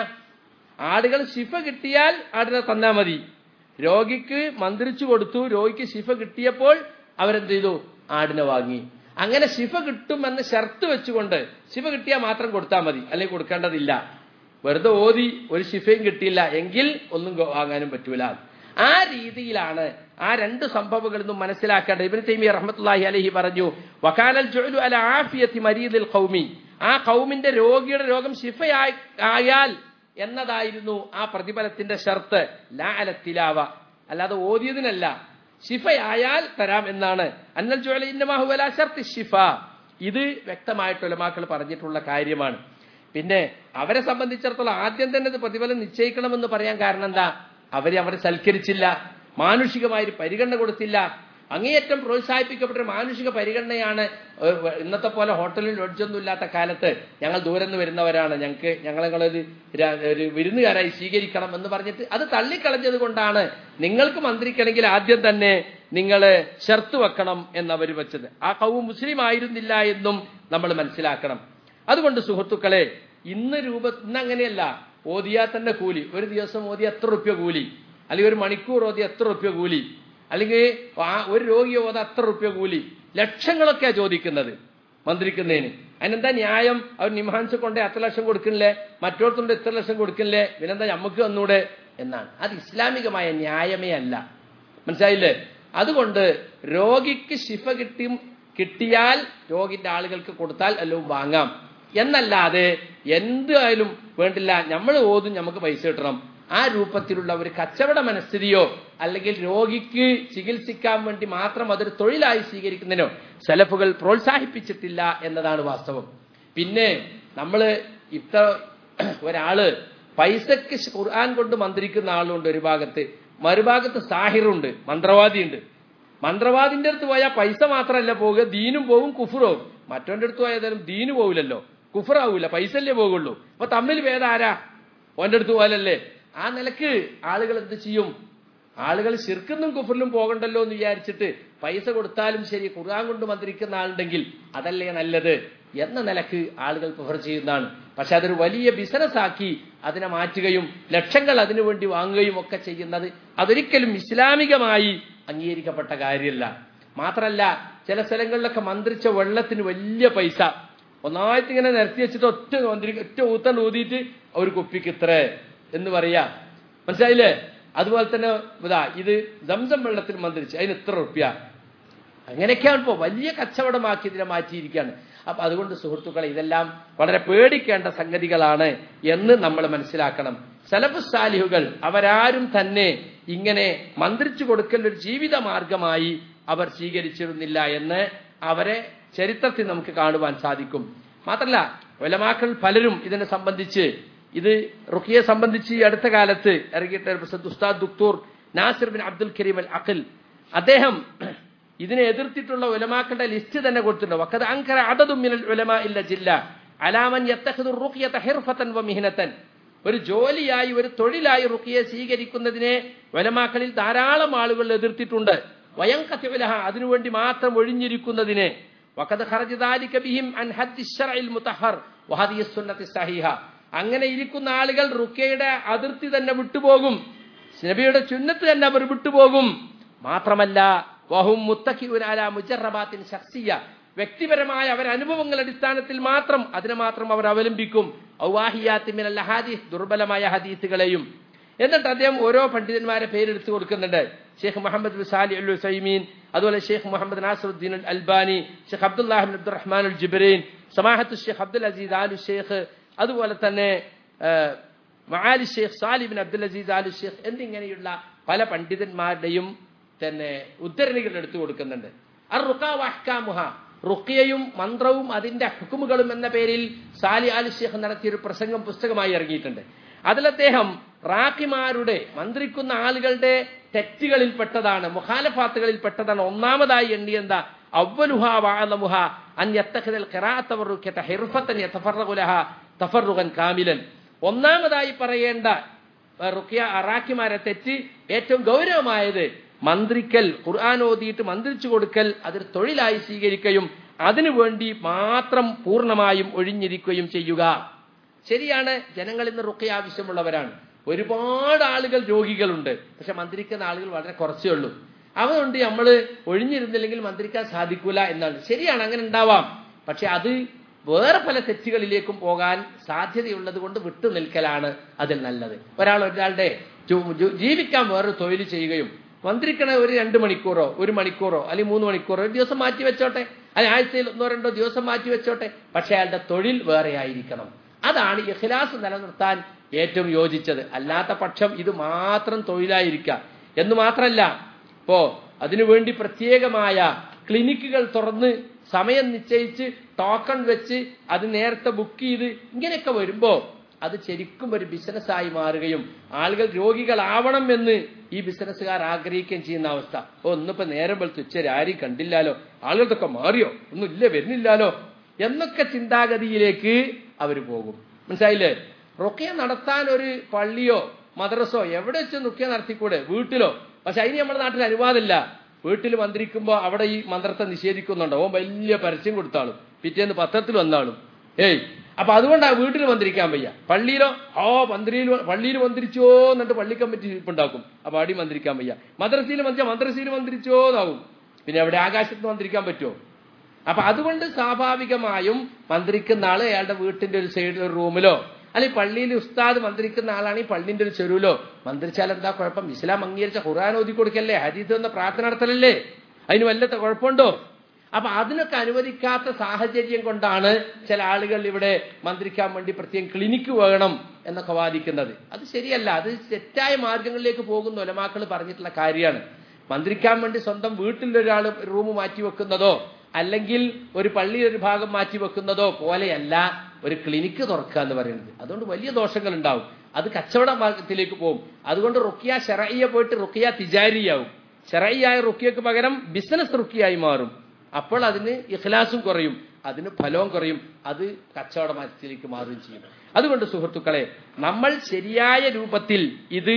ആടുകൾ ശിഫ കിട്ടിയാൽ ആടിനെ തന്നാ മതി രോഗിക്ക് മന്ത്രിച്ചു കൊടുത്തു രോഗിക്ക് ശിഫ കിട്ടിയപ്പോൾ അവരെന്ത് ചെയ്തു ആടിനെ വാങ്ങി അങ്ങനെ ശിഫ കിട്ടുമെന്ന് ഷർത്ത് വെച്ചുകൊണ്ട് ശിഫ കിട്ടിയാൽ മാത്രം കൊടുത്താൽ മതി അല്ലെങ്കിൽ കൊടുക്കേണ്ടതില്ല വെറുതെ ഓതി ഒരു ശിഫയും കിട്ടിയില്ല എങ്കിൽ ഒന്നും വാങ്ങാനും പറ്റൂല ആ രീതിയിലാണ് ആ രണ്ട് സംഭവങ്ങളിൽ നിന്നും മനസ്സിലാക്കേണ്ടത് ഇബിൻ തൈമി റഹ്മത്തുള്ളാഹി അലഹി പറഞ്ഞു വക്കാനൽ ജുഅലു അല ആഫിയത്തി മരീദിൽ ഖൗമി ആ ഖൗമിന്റെ രോഗിയുടെ രോഗം ശിഫയായി ആയാൽ എന്നതായിരുന്നു ആ പ്രതിഫലത്തിന്റെ ഷർത്ത് ലാ അല തിലാവ അല്ലാതെ ഓതിയതിനല്ല ശിഫയായാൽ തരാം എന്നാണ് അന്നൽ ജുഅല ഇന്നമാഹു അല ഷർത്ത് ശിഫ ഇത് വ്യക്തമായിട്ട് ഉലമാക്കൾ പറഞ്ഞിട്ടുള്ള കാര്യമാണ് പിന്നെ അവരെ സംബന്ധിച്ചിടത്തോളം ആദ്യം തന്നെ ഇത് പ്രതിഫലം നിശ്ചയിക്കണമെന്ന് പറയാൻ കാരണം എന്താ അവരെ അവരെ സൽക്കരിച്ചില്ല മാനുഷികമായി പരിഗണന കൊടുത്തില്ല അങ്ങേയറ്റം പ്രോത്സാഹിപ്പിക്കപ്പെട്ട മാനുഷിക പരിഗണനയാണ് ഇന്നത്തെ പോലെ ഹോട്ടലിൽ ലോഡ്ജൊന്നും ഇല്ലാത്ത കാലത്ത് ഞങ്ങൾ ദൂരെ നിന്ന് വരുന്നവരാണ് ഞങ്ങൾക്ക് ഞങ്ങളൊരു ഒരു വിരുന്നുകാരായി സ്വീകരിക്കണം എന്ന് പറഞ്ഞിട്ട് അത് തള്ളിക്കളഞ്ഞത് കൊണ്ടാണ് നിങ്ങൾക്ക് മന്ത്രിക്കണമെങ്കിൽ ആദ്യം തന്നെ നിങ്ങൾ ഷർത്ത് വെക്കണം എന്ന് അവർ വെച്ചത് ആ കവ് മുസ്ലിം ആയിരുന്നില്ല എന്നും നമ്മൾ മനസ്സിലാക്കണം അതുകൊണ്ട് സുഹൃത്തുക്കളെ ഇന്ന് രൂപ ഇന്ന് അങ്ങനെയല്ല ഓതിയാൽ തന്നെ കൂലി ഒരു ദിവസം ഓതി എത്ര റുപ്യ കൂലി അല്ലെങ്കിൽ ഒരു മണിക്കൂർ ഓതി എത്ര റുപ്യ കൂലി അല്ലെങ്കിൽ ഒരു രോഗിയെ ഓത എത്ര റുപ്യ കൂലി ലക്ഷങ്ങളൊക്കെയാ ചോദിക്കുന്നത് മന്ത്രിക്കുന്നതിന് അതിനെന്താ ന്യായം അവർ നിംഹാൻസ് കൊണ്ട് എത്ര ലക്ഷം കൊടുക്കണില്ലേ മറ്റോടത്തുണ്ട് എത്ര ലക്ഷം കൊടുക്കണില്ലേ പിന്നെന്താ നമുക്ക് വന്നൂടെ എന്നാണ് അത് ഇസ്ലാമികമായ ന്യായമേ അല്ല മനസ്സിലായില്ലേ അതുകൊണ്ട് രോഗിക്ക് ശിഫ കിട്ടിയും കിട്ടിയാൽ രോഗിന്റെ ആളുകൾക്ക് കൊടുത്താൽ എല്ലാം വാങ്ങാം എന്നല്ലാതെ എന്തായാലും വേണ്ടില്ല നമ്മൾ ഓതും നമുക്ക് പൈസ കിട്ടണം ആ രൂപത്തിലുള്ള ഒരു കച്ചവട മനസ്ഥിതിയോ അല്ലെങ്കിൽ രോഗിക്ക് ചികിത്സിക്കാൻ വേണ്ടി മാത്രം അതൊരു തൊഴിലായി സ്വീകരിക്കുന്നതിനോ സെലഫുകൾ പ്രോത്സാഹിപ്പിച്ചിട്ടില്ല എന്നതാണ് വാസ്തവം പിന്നെ നമ്മൾ ഇത്ര ഒരാള് പൈസക്ക് ഖുർആൻ കൊണ്ട് മന്ത്രിക്കുന്ന ആളുണ്ട് ഒരു ഭാഗത്ത് മറുഭാഗത്ത് സാഹിറുണ്ട് മന്ത്രവാദിയുണ്ട് മന്ത്രവാദിന്റെ അടുത്ത് പോയാൽ പൈസ മാത്രമല്ല പോകുക ദീനും പോകും കുഫുറാവും മറ്റവന്റെ അടുത്ത് പോയാലും ദീന് പോകില്ലല്ലോ കുഫറാവൂല പൈസ അല്ലേ പോകുള്ളൂ അപ്പൊ തമ്മിൽ ഭേദം ആരാ ഓന്റെ അടുത്ത് പോയാലല്ലേ ആ നിലക്ക് ആളുകൾ എന്ത് ചെയ്യും ആളുകൾ ശിർക്കുന്നും കുഫറിലും പോകണ്ടല്ലോ എന്ന് വിചാരിച്ചിട്ട് പൈസ കൊടുത്താലും ശരി ഖുർആൻ കൊണ്ട് മന്ത്രിക്കുന്ന ആളുണ്ടെങ്കിൽ അതല്ലേ നല്ലത് എന്ന നിലക്ക് ആളുകൾ പ്രിഫർ ചെയ്യുന്നതാണ് പക്ഷെ അതൊരു വലിയ ബിസിനസ് ആക്കി അതിനെ മാറ്റുകയും ലക്ഷങ്ങൾ അതിനുവേണ്ടി വാങ്ങുകയും ഒക്കെ ചെയ്യുന്നത് അതൊരിക്കലും ഇസ്ലാമികമായി അംഗീകരിക്കപ്പെട്ട കാര്യമല്ല മാത്രമല്ല ചില സ്ഥലങ്ങളിലൊക്കെ മന്ത്രിച്ച വെള്ളത്തിന് വലിയ പൈസ ഒന്നായിട്ട് ഇങ്ങനെ നിരത്തി വെച്ചിട്ട് ഒറ്റ മന്ത്രി ഒറ്റ ഊത്തണ്ട് ഊതിയിട്ട് ഒരു കുപ്പിക്ക് ഇത്ര എന്ന് പറയാ മനസ്സിലായില്ലേ അതുപോലെ തന്നെ ഇതാ ഇത് ദംസം വെള്ളത്തിന് മന്ത്രിച്ച് അതിന് ഇത്ര റുപ്യ അങ്ങനെയൊക്കെയാണ് ഇപ്പോൾ വലിയ കച്ചവടമാക്കി ഇതിനെ മാറ്റിയിരിക്കുകയാണ് അപ്പൊ അതുകൊണ്ട് സുഹൃത്തുക്കളെ ഇതെല്ലാം വളരെ പേടിക്കേണ്ട സംഗതികളാണ് എന്ന് നമ്മൾ മനസ്സിലാക്കണം സലഫു സാലിഹുകൾ അവരാരും തന്നെ ഇങ്ങനെ മന്ത്രിച്ചു കൊടുക്കൽ ഒരു ജീവിത മാർഗമായി അവർ സ്വീകരിച്ചിരുന്നില്ല എന്ന് അവരെ ചരിത്രത്തിൽ നമുക്ക് കാണുവാൻ സാധിക്കും മാത്രമല്ല ഒലമാക്കൾ പലരും ഇതിനെ സംബന്ധിച്ച് ഇത് റുക്കിയെ സംബന്ധിച്ച് ഈ അടുത്ത കാലത്ത് ഇറങ്ങിയിട്ട ഒരു പ്രസിദ്ധ ഉസ്താദ് ദുക്തൂർ Nasir bin Abdul Karim al Aqil അദ്ദേഹം ഇതിനെ എതിർത്തിട്ടുള്ള ഉലമാക്കളുടെ ലിസ്റ്റ് തന്നെ കൊടുത്തിട്ടുണ്ട് വക്കത് അങ്കര അതതും മിനൽ ഉലമ ഇല്ല ജില്ല അലാമൻ യത്തഖദു റുഖിയത ഹിർഫതൻ വ മിഹ്നതൻ ഒരു ജോലിയായി ഒരു തൊഴിലായി റുഖിയെ സ്വീകരിക്കുന്നതിനെ ഉലമാക്കളിൽ ധാരാളം ആളുകൾ എതിർത്തിട്ടുണ്ട് വയം കത്തിവലഹ അതിനുവേണ്ടി മാത്രം ഒഴിഞ്ഞിരിക്കുന്നതിനെ വക്കത് ഖറജ് ബിഹിം അൻ ഹദ്ദി ശർഇൽ മുതഹർ വഹദിയ സുന്നത്തി സഹീഹ അങ്ങനെ ഇരിക്കുന്ന ആളുകൾ റുക്കയുടെ അതിർത്തി തന്നെ വിട്ടുപോകും നബിയുടെ ചുന്നത്ത് തന്നെ അവർ വിട്ടുപോകും മാത്രമല്ല വഹും മുത്തഖിഉനാല മുജറബാത്തിൻ ശഖ്സിയ വ്യക്തിപരമായ അവർ അനുഭവങ്ങളുടെ അടിസ്ഥാനത്തിൽ മാത്രം അതിനെ മാത്രം അവർ അവലംബിക്കും ഔവാഹിയാത്തിമിനൽ ഹദീസ് ദുർബലമായ ഹദീസുകളെയും എന്നിട്ട് അദ്ദേഹം ഓരോ പണ്ഡിതന്മാരെ പേരെടുത്ത് കൊടുക്കുന്നുണ്ട് Sheikh Muhammad Salih al Uthaymeen അതുപോലെ Sheikh Muhammad Nasiruddin al Albani Sheikh Abdullah ibn Abdur Rahman al Jibreen സമാഹത്ത് Sheikh Abdul Aziz Aal Sheikh അതുപോലെ തന്നെ മഹാലി ഷെയ്ഖ് സാലിബിൻ അബ്ദുൽ അസീസ് ആലു ഷെയ്ഖ് എന്നിങ്ങനെയുള്ള പല പണ്ഡിതന്മാരുടെയും തന്നെ ഉദ്ധരണികൾ എടുത്തു കൊടുക്കുന്നുണ്ട് അർ റുഖാവഹ്കാമുഹ റുക്കിയയും മന്ത്രവും അതിന്റെ ഹുക്കുമുകളും എന്ന പേരിൽ സാലി ആലി ഷെയ്ഖ് നടത്തിയ ഒരു പ്രസംഗം പുസ്തകമായി ഇറങ്ങിയിട്ടുണ്ട് അതിൽ അദ്ദേഹം റാഖിമാരുടെ മന്ത്രിക്കുന്ന ആളുകളുടെ തെറ്റുകളിൽ പെട്ടതാണ് മുഖാലഫാത്തുകളിൽ പെട്ടതാണ് ഒന്നാമതായി എണ്ണിയെന്താ അവലുഹ വാലമുഹ അൻ യത്തഖിദൽ ഖിറാഅത്തവറുക്കത ഹിർഫത്തൻ യതഫറഗുലഹ തഫറുഗൻ കാമിലൻ ഒന്നാമതായി പറയേണ്ട റുക്കിയ അറാഖിമാരെ തെറ്റ് ഏറ്റവും ഗൗരവമായത് മന്ത്രിക്കൽ ഖുർആൻ ഓതിയിട്ട് മന്ത്രിച്ചു കൊടുക്കൽ അതൊരു തൊഴിലായി സ്വീകരിക്കുകയും അതിനുവേണ്ടി മാത്രം പൂർണ്ണമായും ഒഴിഞ്ഞിരിക്കുകയും ചെയ്യുക ശരിയാണ് ജനങ്ങൾ ഇന്ന് റുക്കിയ ആവശ്യമുള്ളവരാണ് ഒരുപാട് ആളുകൾ രോഗികളുണ്ട് പക്ഷെ മന്ത്രിക്കുന്ന ആളുകൾ വളരെ കുറച്ചേ ഉള്ളൂ അതുകൊണ്ട് നമ്മൾ ഒഴിഞ്ഞിരുന്നില്ലെങ്കിൽ മന്ത്രിക്കാൻ സാധിക്കൂല എന്നാണ് ശരിയാണ് അങ്ങനെ ഉണ്ടാവാം പക്ഷെ അത് വേറെ പല തെറ്റുകളിലേക്കും പോകാൻ സാധ്യതയുള്ളത് കൊണ്ട് വിട്ടു നിൽക്കലാണ് അതിൽ നല്ലത് ഒരാൾ ഒരാളുടെ ജീവിക്കാൻ വേറൊരു തൊഴിൽ ചെയ്യുകയും മന്ത്രിക്കണ ഒരു രണ്ട് മണിക്കൂറോ ഒരു മണിക്കൂറോ അല്ലെങ്കിൽ മൂന്ന് മണിക്കൂറോ ഒരു ദിവസം മാറ്റി വെച്ചോട്ടെ അല്ലെങ്കിൽ ആഴ്ചയിൽ ഒന്നോ രണ്ടോ ദിവസം മാറ്റി വെച്ചോട്ടെ പക്ഷെ അയാളുടെ തൊഴിൽ വേറെ ആയിരിക്കണം അതാണ് ഇഖ്ലാസ് നിലനിർത്താൻ ഏറ്റവും യോജിച്ചത് അല്ലാത്ത പക്ഷം ഇത് മാത്രം തൊഴിലായിരിക്കാം എന്ന് മാത്രമല്ല ഇപ്പോ അതിനുവേണ്ടി പ്രത്യേകമായ ക്ലിനിക്കുകൾ തുറന്ന് സമയം നിശ്ചയിച്ച് ടോക്കൺ വെച്ച് അത് നേരത്തെ ബുക്ക് ചെയ്ത് ഇങ്ങനെയൊക്കെ വരുമ്പോ അത് ശരിക്കും ഒരു ബിസിനസ്സായി മാറുകയും ആളുകൾ രോഗികളാവണം എന്ന് ഈ ബിസിനസ്സുകാർ ആഗ്രഹിക്കുകയും ചെയ്യുന്ന അവസ്ഥ ഓ ഒന്നിപ്പോ നേരം വെളുത്ത് ഉച്ചരി ആരും കണ്ടില്ലാലോ ആളുകൾക്കൊക്കെ മാറിയോ ഒന്നും ഇല്ല വരുന്നില്ലാലോ എന്നൊക്കെ ചിന്താഗതിയിലേക്ക് അവർ പോകും മനസ്സിലായില്ലേ റുക്കിയ നടത്താൻ ഒരു പള്ളിയോ മദ്രസോ എവിടെ വെച്ച് റുക്കിയ നടത്തിക്കൂടെ വീട്ടിലോ പക്ഷെ അതിന് നമ്മുടെ നാട്ടിൽ അനുവാദമില്ല വീട്ടിൽ മന്ത്രിക്കുമ്പോൾ അവിടെ ഈ മന്ത്രത്തെ നിഷേധിക്കുന്നുണ്ടോ ഓൻ വലിയ പരസ്യം കൊടുത്താളും പിറ്റേന്ന് പത്രത്തിൽ വന്നാളും ഏയ് അപ്പൊ അതുകൊണ്ടാ വീട്ടിൽ മന്ത്രിക്കാൻ വയ്യ പള്ളിയിലോ ഓ മന്ത്രിയിൽ പള്ളിയിൽ മന്ത്രിച്ചോ എന്നിട്ട് പള്ളി കമ്മിറ്റി ഉണ്ടാക്കും അപ്പൊ അടി മന്ത്രിക്കാൻ വയ്യ മദ്രസയിൽ മന്ത്രിച്ച മദ്രസയിൽ മന്ത്രിച്ചോ എന്നാവും പിന്നെ അവിടെ ആകാശത്ത് മന്ത്രിക്കാൻ പറ്റുമോ അപ്പൊ അതുകൊണ്ട് സ്വാഭാവികമായും മന്ത്രിക്കുന്ന ആള് അയാളുടെ വീട്ടിന്റെ ഒരു സൈഡിൽ ഒരു റൂമിലോ അല്ലെങ്കിൽ പള്ളിയിൽ ഉസ്താദ് മന്ത്രിക്കുന്ന ആളാണെങ്കിൽ പള്ളിന്റെ ഒരു ചെരുവിലോ മന്ത്രിച്ചാൽ എന്താ കുഴപ്പം ഇസ്ലാം അംഗീകരിച്ച ഖുർആൻ ഓതി കൊടുക്കല്ലേ ഹരീത് എന്ന പ്രാർത്ഥന നടത്തലല്ലേ അതിന് വല്ല കുഴപ്പമുണ്ടോ അപ്പൊ അതിനൊക്കെ അനുവദിക്കാത്ത സാഹചര്യം കൊണ്ടാണ് ചില ആളുകൾ ഇവിടെ മന്ത്രിക്കാൻ വേണ്ടി പ്രത്യേകം ക്ലിനിക്ക് വേണം എന്നൊക്കെ വാദിക്കുന്നത് അത് ശരിയല്ല അത് തെറ്റായ മാർഗങ്ങളിലേക്ക് പോകുന്ന ഒലമാക്കൾ പറഞ്ഞിട്ടുള്ള കാര്യമാണ് മന്ത്രിക്കാൻ വേണ്ടി സ്വന്തം വീട്ടിൽ ഒരാൾ റൂം മാറ്റി വെക്കുന്നതോ അല്ലെങ്കിൽ ഒരു പള്ളിയിൽ ഒരു ഭാഗം മാറ്റി വെക്കുന്നതോ പോലെയല്ല ഒരു ക്ലിനിക്ക് തുറക്കുക എന്ന് പറയുന്നത് അതുകൊണ്ട് വലിയ ദോഷങ്ങൾ ഉണ്ടാവും അത് കച്ചവട ഭാഗത്തിലേക്ക് പോകും അതുകൊണ്ട് റുക്കിയ ഷെറയ്യ പോയിട്ട് റുക്കിയ തിജാരിയാവും ഷെറയ്യായ റുക്കിയക്ക് പകരം ബിസിനസ് റുക്കിയായി മാറും അപ്പോൾ അതിന് ഇഖ്ലാസും കുറയും അതിന് ഫലവും കുറയും അത് കച്ചവട മത്സരത്തിലേക്ക് മാറുകയും ചെയ്യും അതുകൊണ്ട് സുഹൃത്തുക്കളെ നമ്മൾ ശരിയായ രൂപത്തിൽ ഇത്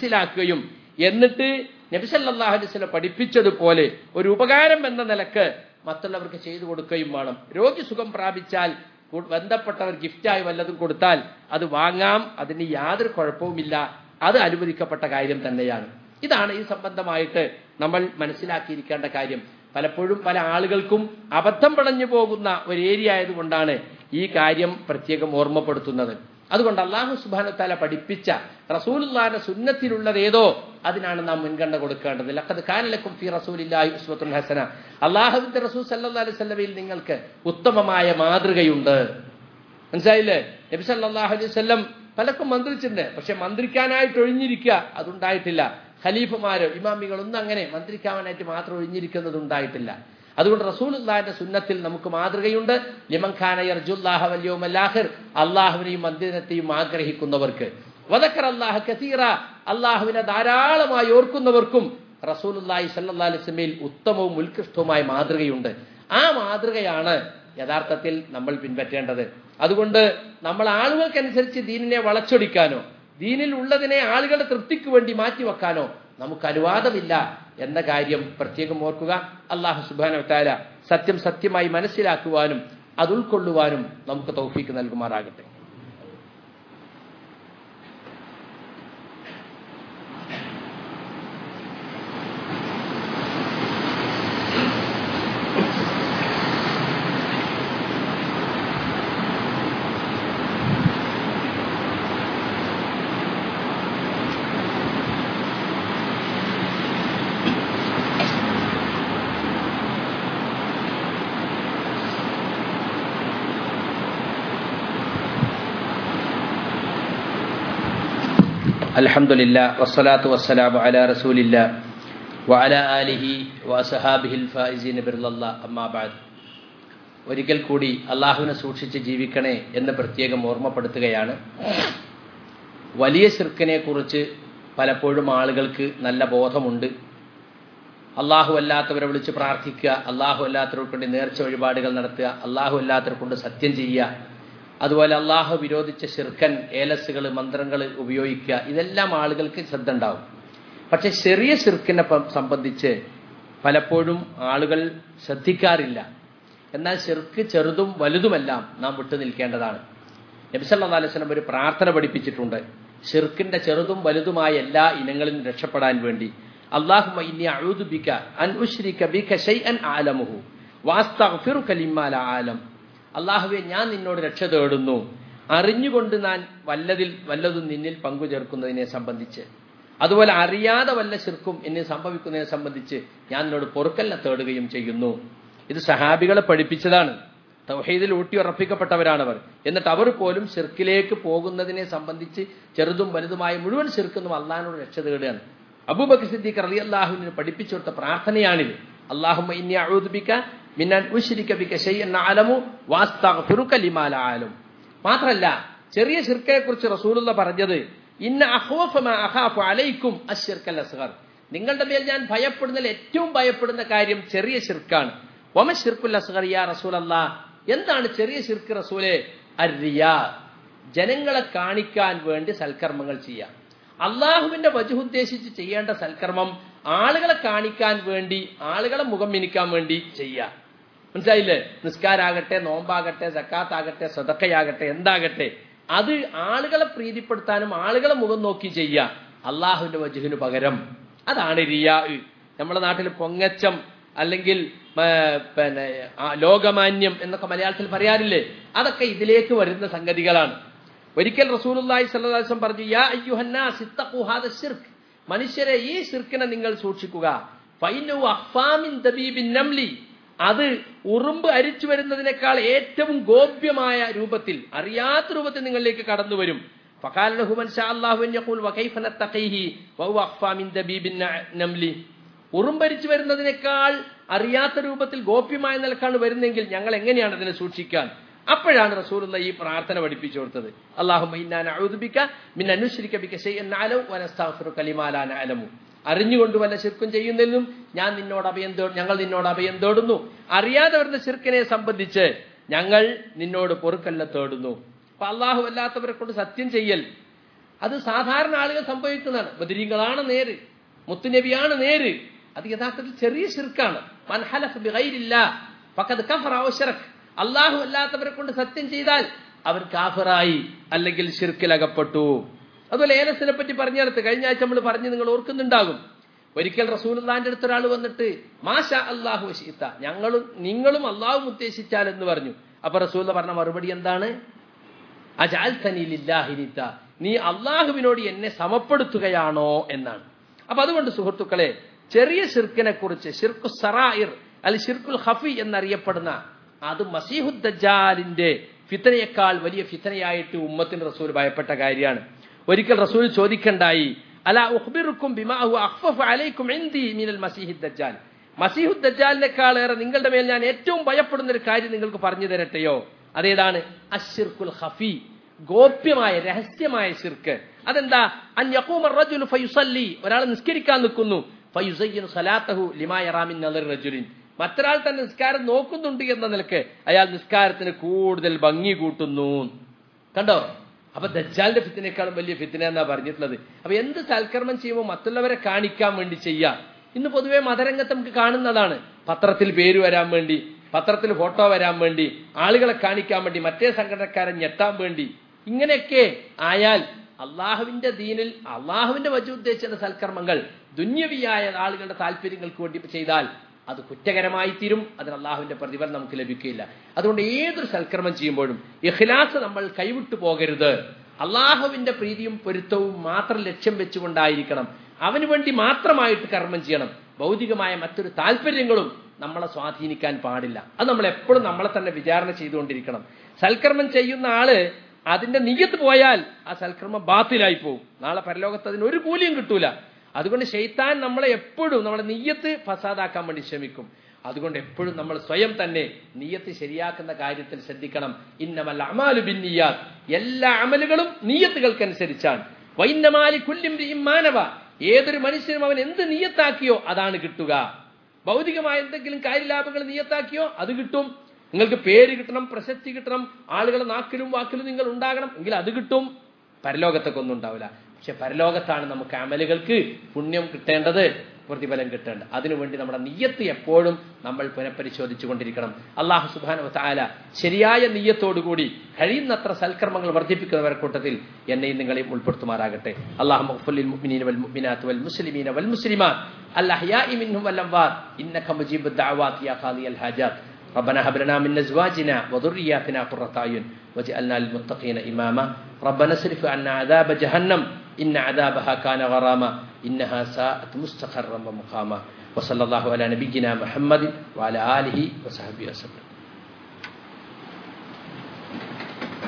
മനസ്സിലാക്കുകയും എന്നിട്ട് നബിസല്ലാഹു അലൈഹി സ്വലം പഠിപ്പിച്ചതുപോലെ ഒരു ഉപകാരം എന്ന നിലക്ക് മറ്റുള്ളവർക്ക് ചെയ്തു കൊടുക്കുകയും വേണം രോഗി സുഖം പ്രാപിച്ചാൽ കു- ബന്ധപ്പെട്ടവർ ഗിഫ്റ്റായി വല്ലതും കൊടുത്താൽ അത് വാങ്ങാം അതിന് യാതൊരു കുഴപ്പവുമില്ല അത് അനുവദിക്കപ്പെട്ട കാര്യം തന്നെയാണ് ഇതാണ് ഈ സംബന്ധമായിട്ട് നമ്മൾ മനസ്സിലാക്കിയിരിക്കേണ്ട കാര്യം പലപ്പോഴും പല ആളുകൾക്കും അബദ്ധം പടഞ്ഞു പോകുന്ന ഒരു ഏരിയ ആയതുകൊണ്ടാണ് ഈ കാര്യം പ്രത്യേകം ഓർമ്മപ്പെടുത്തുന്നത് അതുകൊണ്ട് അള്ളാഹു സുബാന താല പഠിപ്പിച്ച റസൂലുള്ളാന്റെ സുന്നത്തിലുള്ളത് ഏതോ അതിനാണ് നാം മുൻഗണന കൊടുക്കേണ്ടത് ലഖദ് കാനലക്കും ഫി റസൂലില്ലാഹി ഉസ്വത്തുൻ ഹസന അള്ളാഹുവിന്റെ റസൂൽ സല്ലല്ലാഹു അലൈഹി വസല്ലമയിൽ നിങ്ങൾക്ക് ഉത്തമമായ മാതൃകയുണ്ട് മനസ്സിലായില്ലേ നബി സല്ലല്ലാഹു അലൈഹി വസല്ലം പലർക്കും മന്ത്രിച്ചിട്ടുണ്ട് പക്ഷെ മന്ത്രിക്കാനായിട്ട് ഒഴിഞ്ഞിരിക്കുക അതുണ്ടായിട്ടില്ല ഖലീഫുമാരോ ഇമാമികളൊന്നും അങ്ങനെ മന്ത്രിക്കാനായിട്ട് മാത്രം ഒഴിഞ്ഞിരിക്കുന്നത് ഉണ്ടായിട്ടില്ല അതുകൊണ്ട് റസൂലുള്ളാഹിന്റെ സുന്നത്തിൽ നമുക്ക് മാതൃകയുണ്ട് ലിമൻ ഖാന യർജുല്ലാഹ വല്യവുമല്ലാഹിർ അള്ളാഹുവിനെയും മന്ദിരത്തെയും ആഗ്രഹിക്കുന്നവർക്ക് വദക്കർ അള്ളാഹ കസീറ അള്ളാഹുവിനെ ധാരാളമായി ഓർക്കുന്നവർക്കും റസൂലുള്ളാഹി സല്ലല്ലാഹു അലൈഹി വസല്ലമയിൽ ഉത്തമവും ഉത്കൃഷ്ടവുമായ മാതൃകയുണ്ട് ആ മാതൃകയാണ് യഥാർത്ഥത്തിൽ നമ്മൾ പിൻപറ്റേണ്ടത് അതുകൊണ്ട് നമ്മൾ ആളുകൾക്കനുസരിച്ച് ദീനിനെ വളച്ചൊടിക്കാനോ ദീനിൽ ഉള്ളതിനെ ആളുകളുടെ തൃപ്തിക്ക് വേണ്ടി മാറ്റിവെക്കാനോ നമുക്ക് അനുവാദമില്ല എന്ന കാര്യം പ്രത്യേകം ഓർക്കുക അള്ളാഹു സുബാന താല സത്യം സത്യമായി മനസ്സിലാക്കുവാനും അത് ഉൾക്കൊള്ളുവാനും നമുക്ക് തൗഫീക്ക് നൽകുമാറാകട്ടെ الحمد لله والصلاة والسلام على رسول الله وعلى آله وأصحابه الفائزين برضا الله أما بعد ഒരിക്കൽ കൂടി അള്ളാഹുവിനെ സൂക്ഷിച്ച് ജീവിക്കണേ എന്ന് പ്രത്യേകം ഓർമ്മപ്പെടുത്തുകയാണ് വലിയ ശിർക്കിനെ കുറിച്ച് പലപ്പോഴും ആളുകൾക്ക് നല്ല ബോധമുണ്ട് അള്ളാഹു അല്ലാത്തവരെ വിളിച്ച് പ്രാർത്ഥിക്കുക അള്ളാഹു അല്ലാത്തവരെ കൊണ്ട് നേർച്ച വഴിപാടുകൾ നടത്തുക അള്ളാഹു അല്ലാത്തവരെ കൊണ്ട് സത്യം ചെയ്യുക അതുപോലെ അള്ളാഹു വിരോധിച്ച ശിർക്കൻ ഏലസുകൾ മന്ത്രങ്ങൾ ഉപയോഗിക്കുക ഇതെല്ലാം ആളുകൾക്ക് ശ്രദ്ധ ഉണ്ടാവും പക്ഷെ ചെറിയ ശിർക്കിനെ പ- സംബന്ധിച്ച് പലപ്പോഴും ആളുകൾ ശ്രദ്ധിക്കാറില്ല എന്നാൽ ശിർക്ക് ചെറുതും വലുതുമെല്ലാം നാം വിട്ടു നിൽക്കേണ്ടതാണ് നബിസല്ലാ അലൈവലം ഒരു പ്രാർത്ഥന പഠിപ്പിച്ചിട്ടുണ്ട് ഷിർക്കിന്റെ ചെറുതും വലുതുമായ എല്ലാ ഇനങ്ങളിൽ നിന്നും രക്ഷപ്പെടാൻ വേണ്ടി അള്ളാഹുമ ഇന്നി അഊദു ബിക അൻ ഉശ്രിക ബിക ശൈഅൻ ആലമുഹു വാസ്തഗ്ഫിറുക ലിമ്മാ ലാ ആലം അള്ളാഹുവെ ഞാൻ നിന്നോട് രക്ഷ തേടുന്നു അറിഞ്ഞുകൊണ്ട് ഞാൻ വല്ലതിൽ വല്ലതും നിന്നിൽ പങ്കു ചേർക്കുന്നതിനെ സംബന്ധിച്ച് അതുപോലെ അറിയാതെ വല്ല ശിർക്കും എന്നെ സംഭവിക്കുന്നതിനെ സംബന്ധിച്ച് ഞാൻ നിന്നോട് പൊറുക്കലിനെ തേടുകയും ചെയ്യുന്നു ഇത് സഹാബികളെ പഠിപ്പിച്ചതാണ് തൗഹീദിൽ ഊട്ടി ഉറപ്പിക്കപ്പെട്ടവരാണവർ എന്നിട്ട് അവർ പോലും ഷിർക്കിലേക്ക് പോകുന്നതിനെ സംബന്ധിച്ച് ചെറുതും വലുതുമായ മുഴുവൻ ഷിർക്കെന്നും അള്ളാഹിനോട് രക്ഷ തേടുകയാണ് അബൂബക്കർ സിദ്ദീഖ് റളി അള്ളാഹുവിന് പഠിപ്പിച്ചു കൊടുത്ത പ്രാർത്ഥനയാണിത് അള്ളാഹുമ്മ ഇന്നി അഊദു ബിക മിനൻ ഉശ്രിക ബിക ശൈഅൻ അലമു വാസ്തഗ്ഫിറുക ലിമാ ലാ അലം മാത്രല്ല ചെറിയ ഷിർക്കിനെ കുറിച്ച് റസൂലുള്ള പറഞ്ഞത് ഇന്ന അഖ്വഫ മാ അഖാഫു അലൈക്കും അശ്ശിർക്കൽ അസ്ഗർ നിങ്ങളുടെ മേൽ ഞാൻ ഭയപ്പെടുന്നതിൽ ഏറ്റവും ഭയപ്പെടുന്ന കാര്യം ചെറിയ ഷിർക്കാണ് വമ ഷിർക്കുൽ അസ്ഗർ യാ റസൂലല്ലാ എന്താണ് ചെറിയ ഷിർക്ക് റസൂലെ അരിയാ ജനങ്ങളെ കാണിക്കാൻ വേണ്ടി സൽക്കർമ്മങ്ങൾ ചെയ്യാം അള്ളാഹുവിന്റെ വജുദ്ദേശിച്ച് ചെയ്യേണ്ട സൽക്കർമ്മം ആളുകളെ കാണിക്കാൻ വേണ്ടി ആളുകളെ മുഖം മിനിക്കാൻ വേണ്ടി ചെയ്യാം മനസ്സിലായില്ലേ നിസ്കാരാകട്ടെ നോമ്പാകട്ടെ സക്കാത്താകട്ടെ സദക്കയാകട്ടെ എന്താകട്ടെ അത് ആളുകളെ പ്രീതിപ്പെടുത്താനും ആളുകളെ മുഖം നോക്കി ചെയ്യാം അള്ളാഹുവിന്റെ വജുഹിന് പകരം അതാണ് റിയാ നമ്മുടെ നാട്ടിൽ പൊങ്ങച്ചം അല്ലെങ്കിൽ ആ, പിന്നെ ആ, ലോകമാന്യം എന്നൊക്കെ മലയാളത്തിൽ പറയാറില്ലേ അതൊക്കെ ഇതിലേക്ക് വരുന്ന സംഗതികളാണ് ഒരിക്കൽ റസൂലുള്ളാഹി സ്വല്ലല്ലാഹു അലൈഹി വസല്ലം പറഞ്ഞു യാ അയ്യുഹന്നാസ് ഇത്തഖൂ ഹാദ ശിർക്ക് മനുഷ്യരെ ഈ ശിർക്കിനെ നിങ്ങൾ സൂക്ഷിക്കുക ഫൈനഹു അഖ്ഫാമിൻ ദബീബിൻ നംലി അത് ഉറുമ്പ് അരിച്ചു വരുന്നതിനേക്കാൾ ഏറ്റവും ഗോപ്യമായ രൂപത്തിൽ അറിയാത്ത രൂപത്തിൽ നിങ്ങളിലേക്ക് കടന്നു വരും فقال له من شاء الله ان يقول وكيف نتقيه وهو اخفى من دبيب النمل ഉറുമ്പരിച്ചു വരുന്നതിനേക്കാൾ അറിയാത്ത രൂപത്തിൽ ഗോപ്യമായ നിലക്കാണ് വരുന്നെങ്കിൽ ഞങ്ങൾ എങ്ങനെയാണ് അതിനെ സൂക്ഷിക്കാൻ അപ്പോഴാണ് റസൂലുള്ള ഈ പ്രാർത്ഥന പഠിപ്പിച്ചു കൊടുത്തത് അള്ളാഹു അറിഞ്ഞുകൊണ്ട് വല്ല ശിർക്കും ചെയ്യുന്നതിനും ഞാൻ നിന്നോട് അഭയം തേ ഞങ്ങൾ നിന്നോട് അഭയം തേടുന്നു അറിയാതെ വരുന്ന ശിർക്കിനെ സംബന്ധിച്ച് ഞങ്ങൾ നിന്നോട് പൊറുക്കല്ല തേടുന്നു അപ്പൊ അള്ളാഹു അല്ലാത്തവരെ കൊണ്ട് സത്യം ചെയ്യൽ അത് സാധാരണ ആളുകൾ സംഭവിക്കുന്നതാണ് ബദരീങ്ങളാണ് നേര് മുത്തുനബിയാണ് നേര് അത് യഥാർത്ഥത്തിൽ ചെറിയ ശിർക്കാണ് മൻഹലഫ് ബിഗൈരില്ല ഫഖദ് കഫറ ഔ ശറക് അള്ളാഹു അല്ലാത്തവരെ കൊണ്ട് സത്യം ചെയ്താൽ അവർ കാഫറായി അല്ലെങ്കിൽ ഷിർക്കിലകപ്പെട്ടു അതുപോലെ ഏലസിനെ പറ്റി പറഞ്ഞെടുത്ത് കഴിഞ്ഞ ആഴ്ച നമ്മൾ പറഞ്ഞ് നിങ്ങൾ ഓർക്കുന്നുണ്ടാകും ഒരിക്കൽ റസൂലുള്ളാന്റെ അടുത്ത് ഒരാൾ വന്നിട്ട് മാഷ അള്ളാഹു വശീത്ത ഞങ്ങളും നിങ്ങളും അള്ളാഹും ഉദ്ദേശിച്ചാൽ എന്ന് പറഞ്ഞു അപ്പൊ റസൂൽ പറഞ്ഞ മറുപടി എന്താണ് അജാൽ തനിലില്ലാഹിനിത്ത നീ അള്ളാഹുവിനോട് എന്നെ സമപ്പെടുത്തുകയാണോ എന്നാണ് അപ്പൊ അതുകൊണ്ട് സുഹൃത്തുക്കളെ ചെറിയ ഷിർക്കിനെ കുറിച്ച് ഷിർക്കു സറായിർ അൽ ഷിർക്കുൽ ഹഫി എന്നറിയപ്പെടുന്ന അത് മസീഹുദ്ദജാലിന്റെ ഫിത്തനയേക്കാൾ വലിയ ഫിത്തനയായിട്ട് ഉമ്മത്തിന് റസൂൽ ഭയപ്പെട്ട കാര്യമാണ് ഒരിക്കൽ റസൂൽ ചോദിക്കണ്ടായി അല ഉഖ്ബിറുക്കും ബിമാഹു അഖ്ഫഫു അലൈക്കും ഇൻദി മിനൽ മസീഹിദ് ദജ്ജാൽ മസീഹുദ് ദജ്ജാലിനേക്കാൾ ഏറെ നിങ്ങളുടെ മേൽ ഞാൻ ഏറ്റവും ഭയപ്പെടുന്ന ഒരു കാര്യം നിങ്ങൾക്ക് പറഞ്ഞു തരട്ടെയോ അതേതാണ് അഷിർക്കുൽ ഹഫി ഗോപ്യമായ രഹസ്യമായ ശിർക്ക് അതെന്താ അൻ യഖൂമ റജുലു ഫയുസല്ലി ഒരാൾ നിസ്കരിക്കാൻ നിൽക്കുന്നു ഫയുസയ്യിനു സലാത്തഹു ലിമാ യറാമിൻ നദർ റജുലിൻ മറ്റൊരാൾ തന്നെ നിസ്കാരം നോക്കുന്നുണ്ട് എന്ന നിലക്ക് അയാൾ നിസ്കാരത്തിന് കൂടുതൽ ഭംഗി കൂട്ടുന്നു കണ്ടോ അപ്പൊ ദജ്ജാലിന്റെ ഫിത്തിനേക്കാളും വലിയ ഫിത്തിന എന്നാ പറഞ്ഞിട്ടുള്ളത് അപ്പൊ എന്ത് സൽക്കർമ്മം ചെയ്യുമ്പോൾ മറ്റുള്ളവരെ കാണിക്കാൻ വേണ്ടി ചെയ്യാം ഇന്ന് പൊതുവെ മതരംഗത്ത് നമുക്ക് കാണുന്നതാണ് പത്രത്തിൽ പേര് വരാൻ വേണ്ടി പത്രത്തിൽ ഫോട്ടോ വരാൻ വേണ്ടി ആളുകളെ കാണിക്കാൻ വേണ്ടി മറ്റേ സംഘടനക്കാരെ ഞെട്ടാൻ വേണ്ടി ഇങ്ങനെയൊക്കെ ആയാൽ അള്ളാഹുവിന്റെ ദീനിൽ അള്ളാഹുവിന്റെ വജു ഉദ്ദേശിച്ച സൽക്കർമ്മങ്ങൾ ദുന്യവിയായ ആളുകളുടെ താല്പര്യങ്ങൾക്ക് വേണ്ടി ചെയ്താൽ അത് കുറ്റകരമായി തീരും അതിന് അള്ളാഹുവിന്റെ പ്രതിഫലം നമുക്ക് ലഭിക്കുകയില്ല അതുകൊണ്ട് ഏതൊരു സൽക്കർമ്മം ചെയ്യുമ്പോഴും ഇഖ്ലാസ് നമ്മൾ കൈവിട്ടു പോകരുത് അള്ളാഹുവിന്റെ പ്രീതിയും പൊരുത്തവും മാത്രം ലക്ഷ്യം വെച്ചുകൊണ്ടായിരിക്കണം അവന് വേണ്ടി മാത്രമായിട്ട് കർമ്മം ചെയ്യണം ഭൗതികമായ മറ്റൊരു താല്പര്യങ്ങളും നമ്മളെ സ്വാധീനിക്കാൻ പാടില്ല അത് നമ്മൾ എപ്പോഴും നമ്മളെ തന്നെ വിചാരണ ചെയ്തുകൊണ്ടിരിക്കണം സൽക്കർമ്മം ചെയ്യുന്ന ആള് അതിന്റെ നിയത്ത് പോയാൽ ആ സൽക്കർമ്മം ബാത്തിലായി പോകും നാളെ പരലോകത്ത് അതിന് ഒരു കൂലിയും കിട്ടൂല അതുകൊണ്ട് ഷെയ്ത്താൻ നമ്മളെ എപ്പോഴും നമ്മളെ നീയത്ത് ഫസാദാക്കാൻ വേണ്ടി ശ്രമിക്കും അതുകൊണ്ട് എപ്പോഴും നമ്മൾ സ്വയം തന്നെ നീയത്ത് ശരിയാക്കുന്ന കാര്യത്തിൽ ശ്രദ്ധിക്കണം ഇന്നമല്ല അമാലു ബിന്നിയാത്ത് എല്ലാ അമലുകളും നീയത്തുകൾക്കനുസരിച്ചാണ് വൈന്നമാലി കുല്യം മാനവ ഏതൊരു മനുഷ്യനും അവൻ എന്ത് നീയത്താക്കിയോ അതാണ് കിട്ടുക ഭൗതികമായ എന്തെങ്കിലും കാര്യലാഭങ്ങൾ നീയത്താക്കിയോ അത് കിട്ടും നിങ്ങൾക്ക് പേര് കിട്ടണം പ്രശസ്തി കിട്ടണം ആളുകളെ നാക്കിലും വാക്കിലും നിങ്ങൾ ഉണ്ടാകണം എങ്കിൽ അത് കിട്ടും പരലോകത്തൊക്കെ ഒന്നും ഉണ്ടാവില്ല പക്ഷെ പരലോകത്താണ് നമുക്ക് അമലുകൾക്ക് പുണ്യം കിട്ടേണ്ടത് പ്രതിഫലം കിട്ടേണ്ടത് അതിനുവേണ്ടി നമ്മുടെ നീയത്ത് എപ്പോഴും നമ്മൾ പുനഃപരിശോധിച്ചു കൊണ്ടിരിക്കണം അള്ളാഹു സുബാന താല ശരിയായ നീയത്തോടുകൂടി കഴിയുന്നത്ര സൽക്കർമ്മങ്ങൾ വർദ്ധിപ്പിക്കുന്നവരെ കൂട്ടത്തിൽ എന്നെയും നിങ്ങളെയും ഉൾപ്പെടുത്തുമാറാകട്ടെ അള്ളാഹു മുഫല്ലിൽ മുഅ്മിനീന വൽ മുഅ്മിനാത്ത് വൽ മുസ്ലിമീന വൽ മുസ്ലിമാത്ത് അൽഅഹ്യാഇ മിൻഹും വൽ അംവാത്ത് ഇന്നക മുജീബുദ് ദഅവാത്ത് യാ ഖാദിയൽ ഹാജാത്ത് ربنا هب لنا من ازواجنا وذرياتنا قرة اعين واجعلنا للمتقين اماما ربنا اصرف عنا عذاب جهنم ان عذابها كان غراما انها ساءت مستقرا ومقاما وصلى الله على نبينا محمد وعلى اله وصحبه وسلم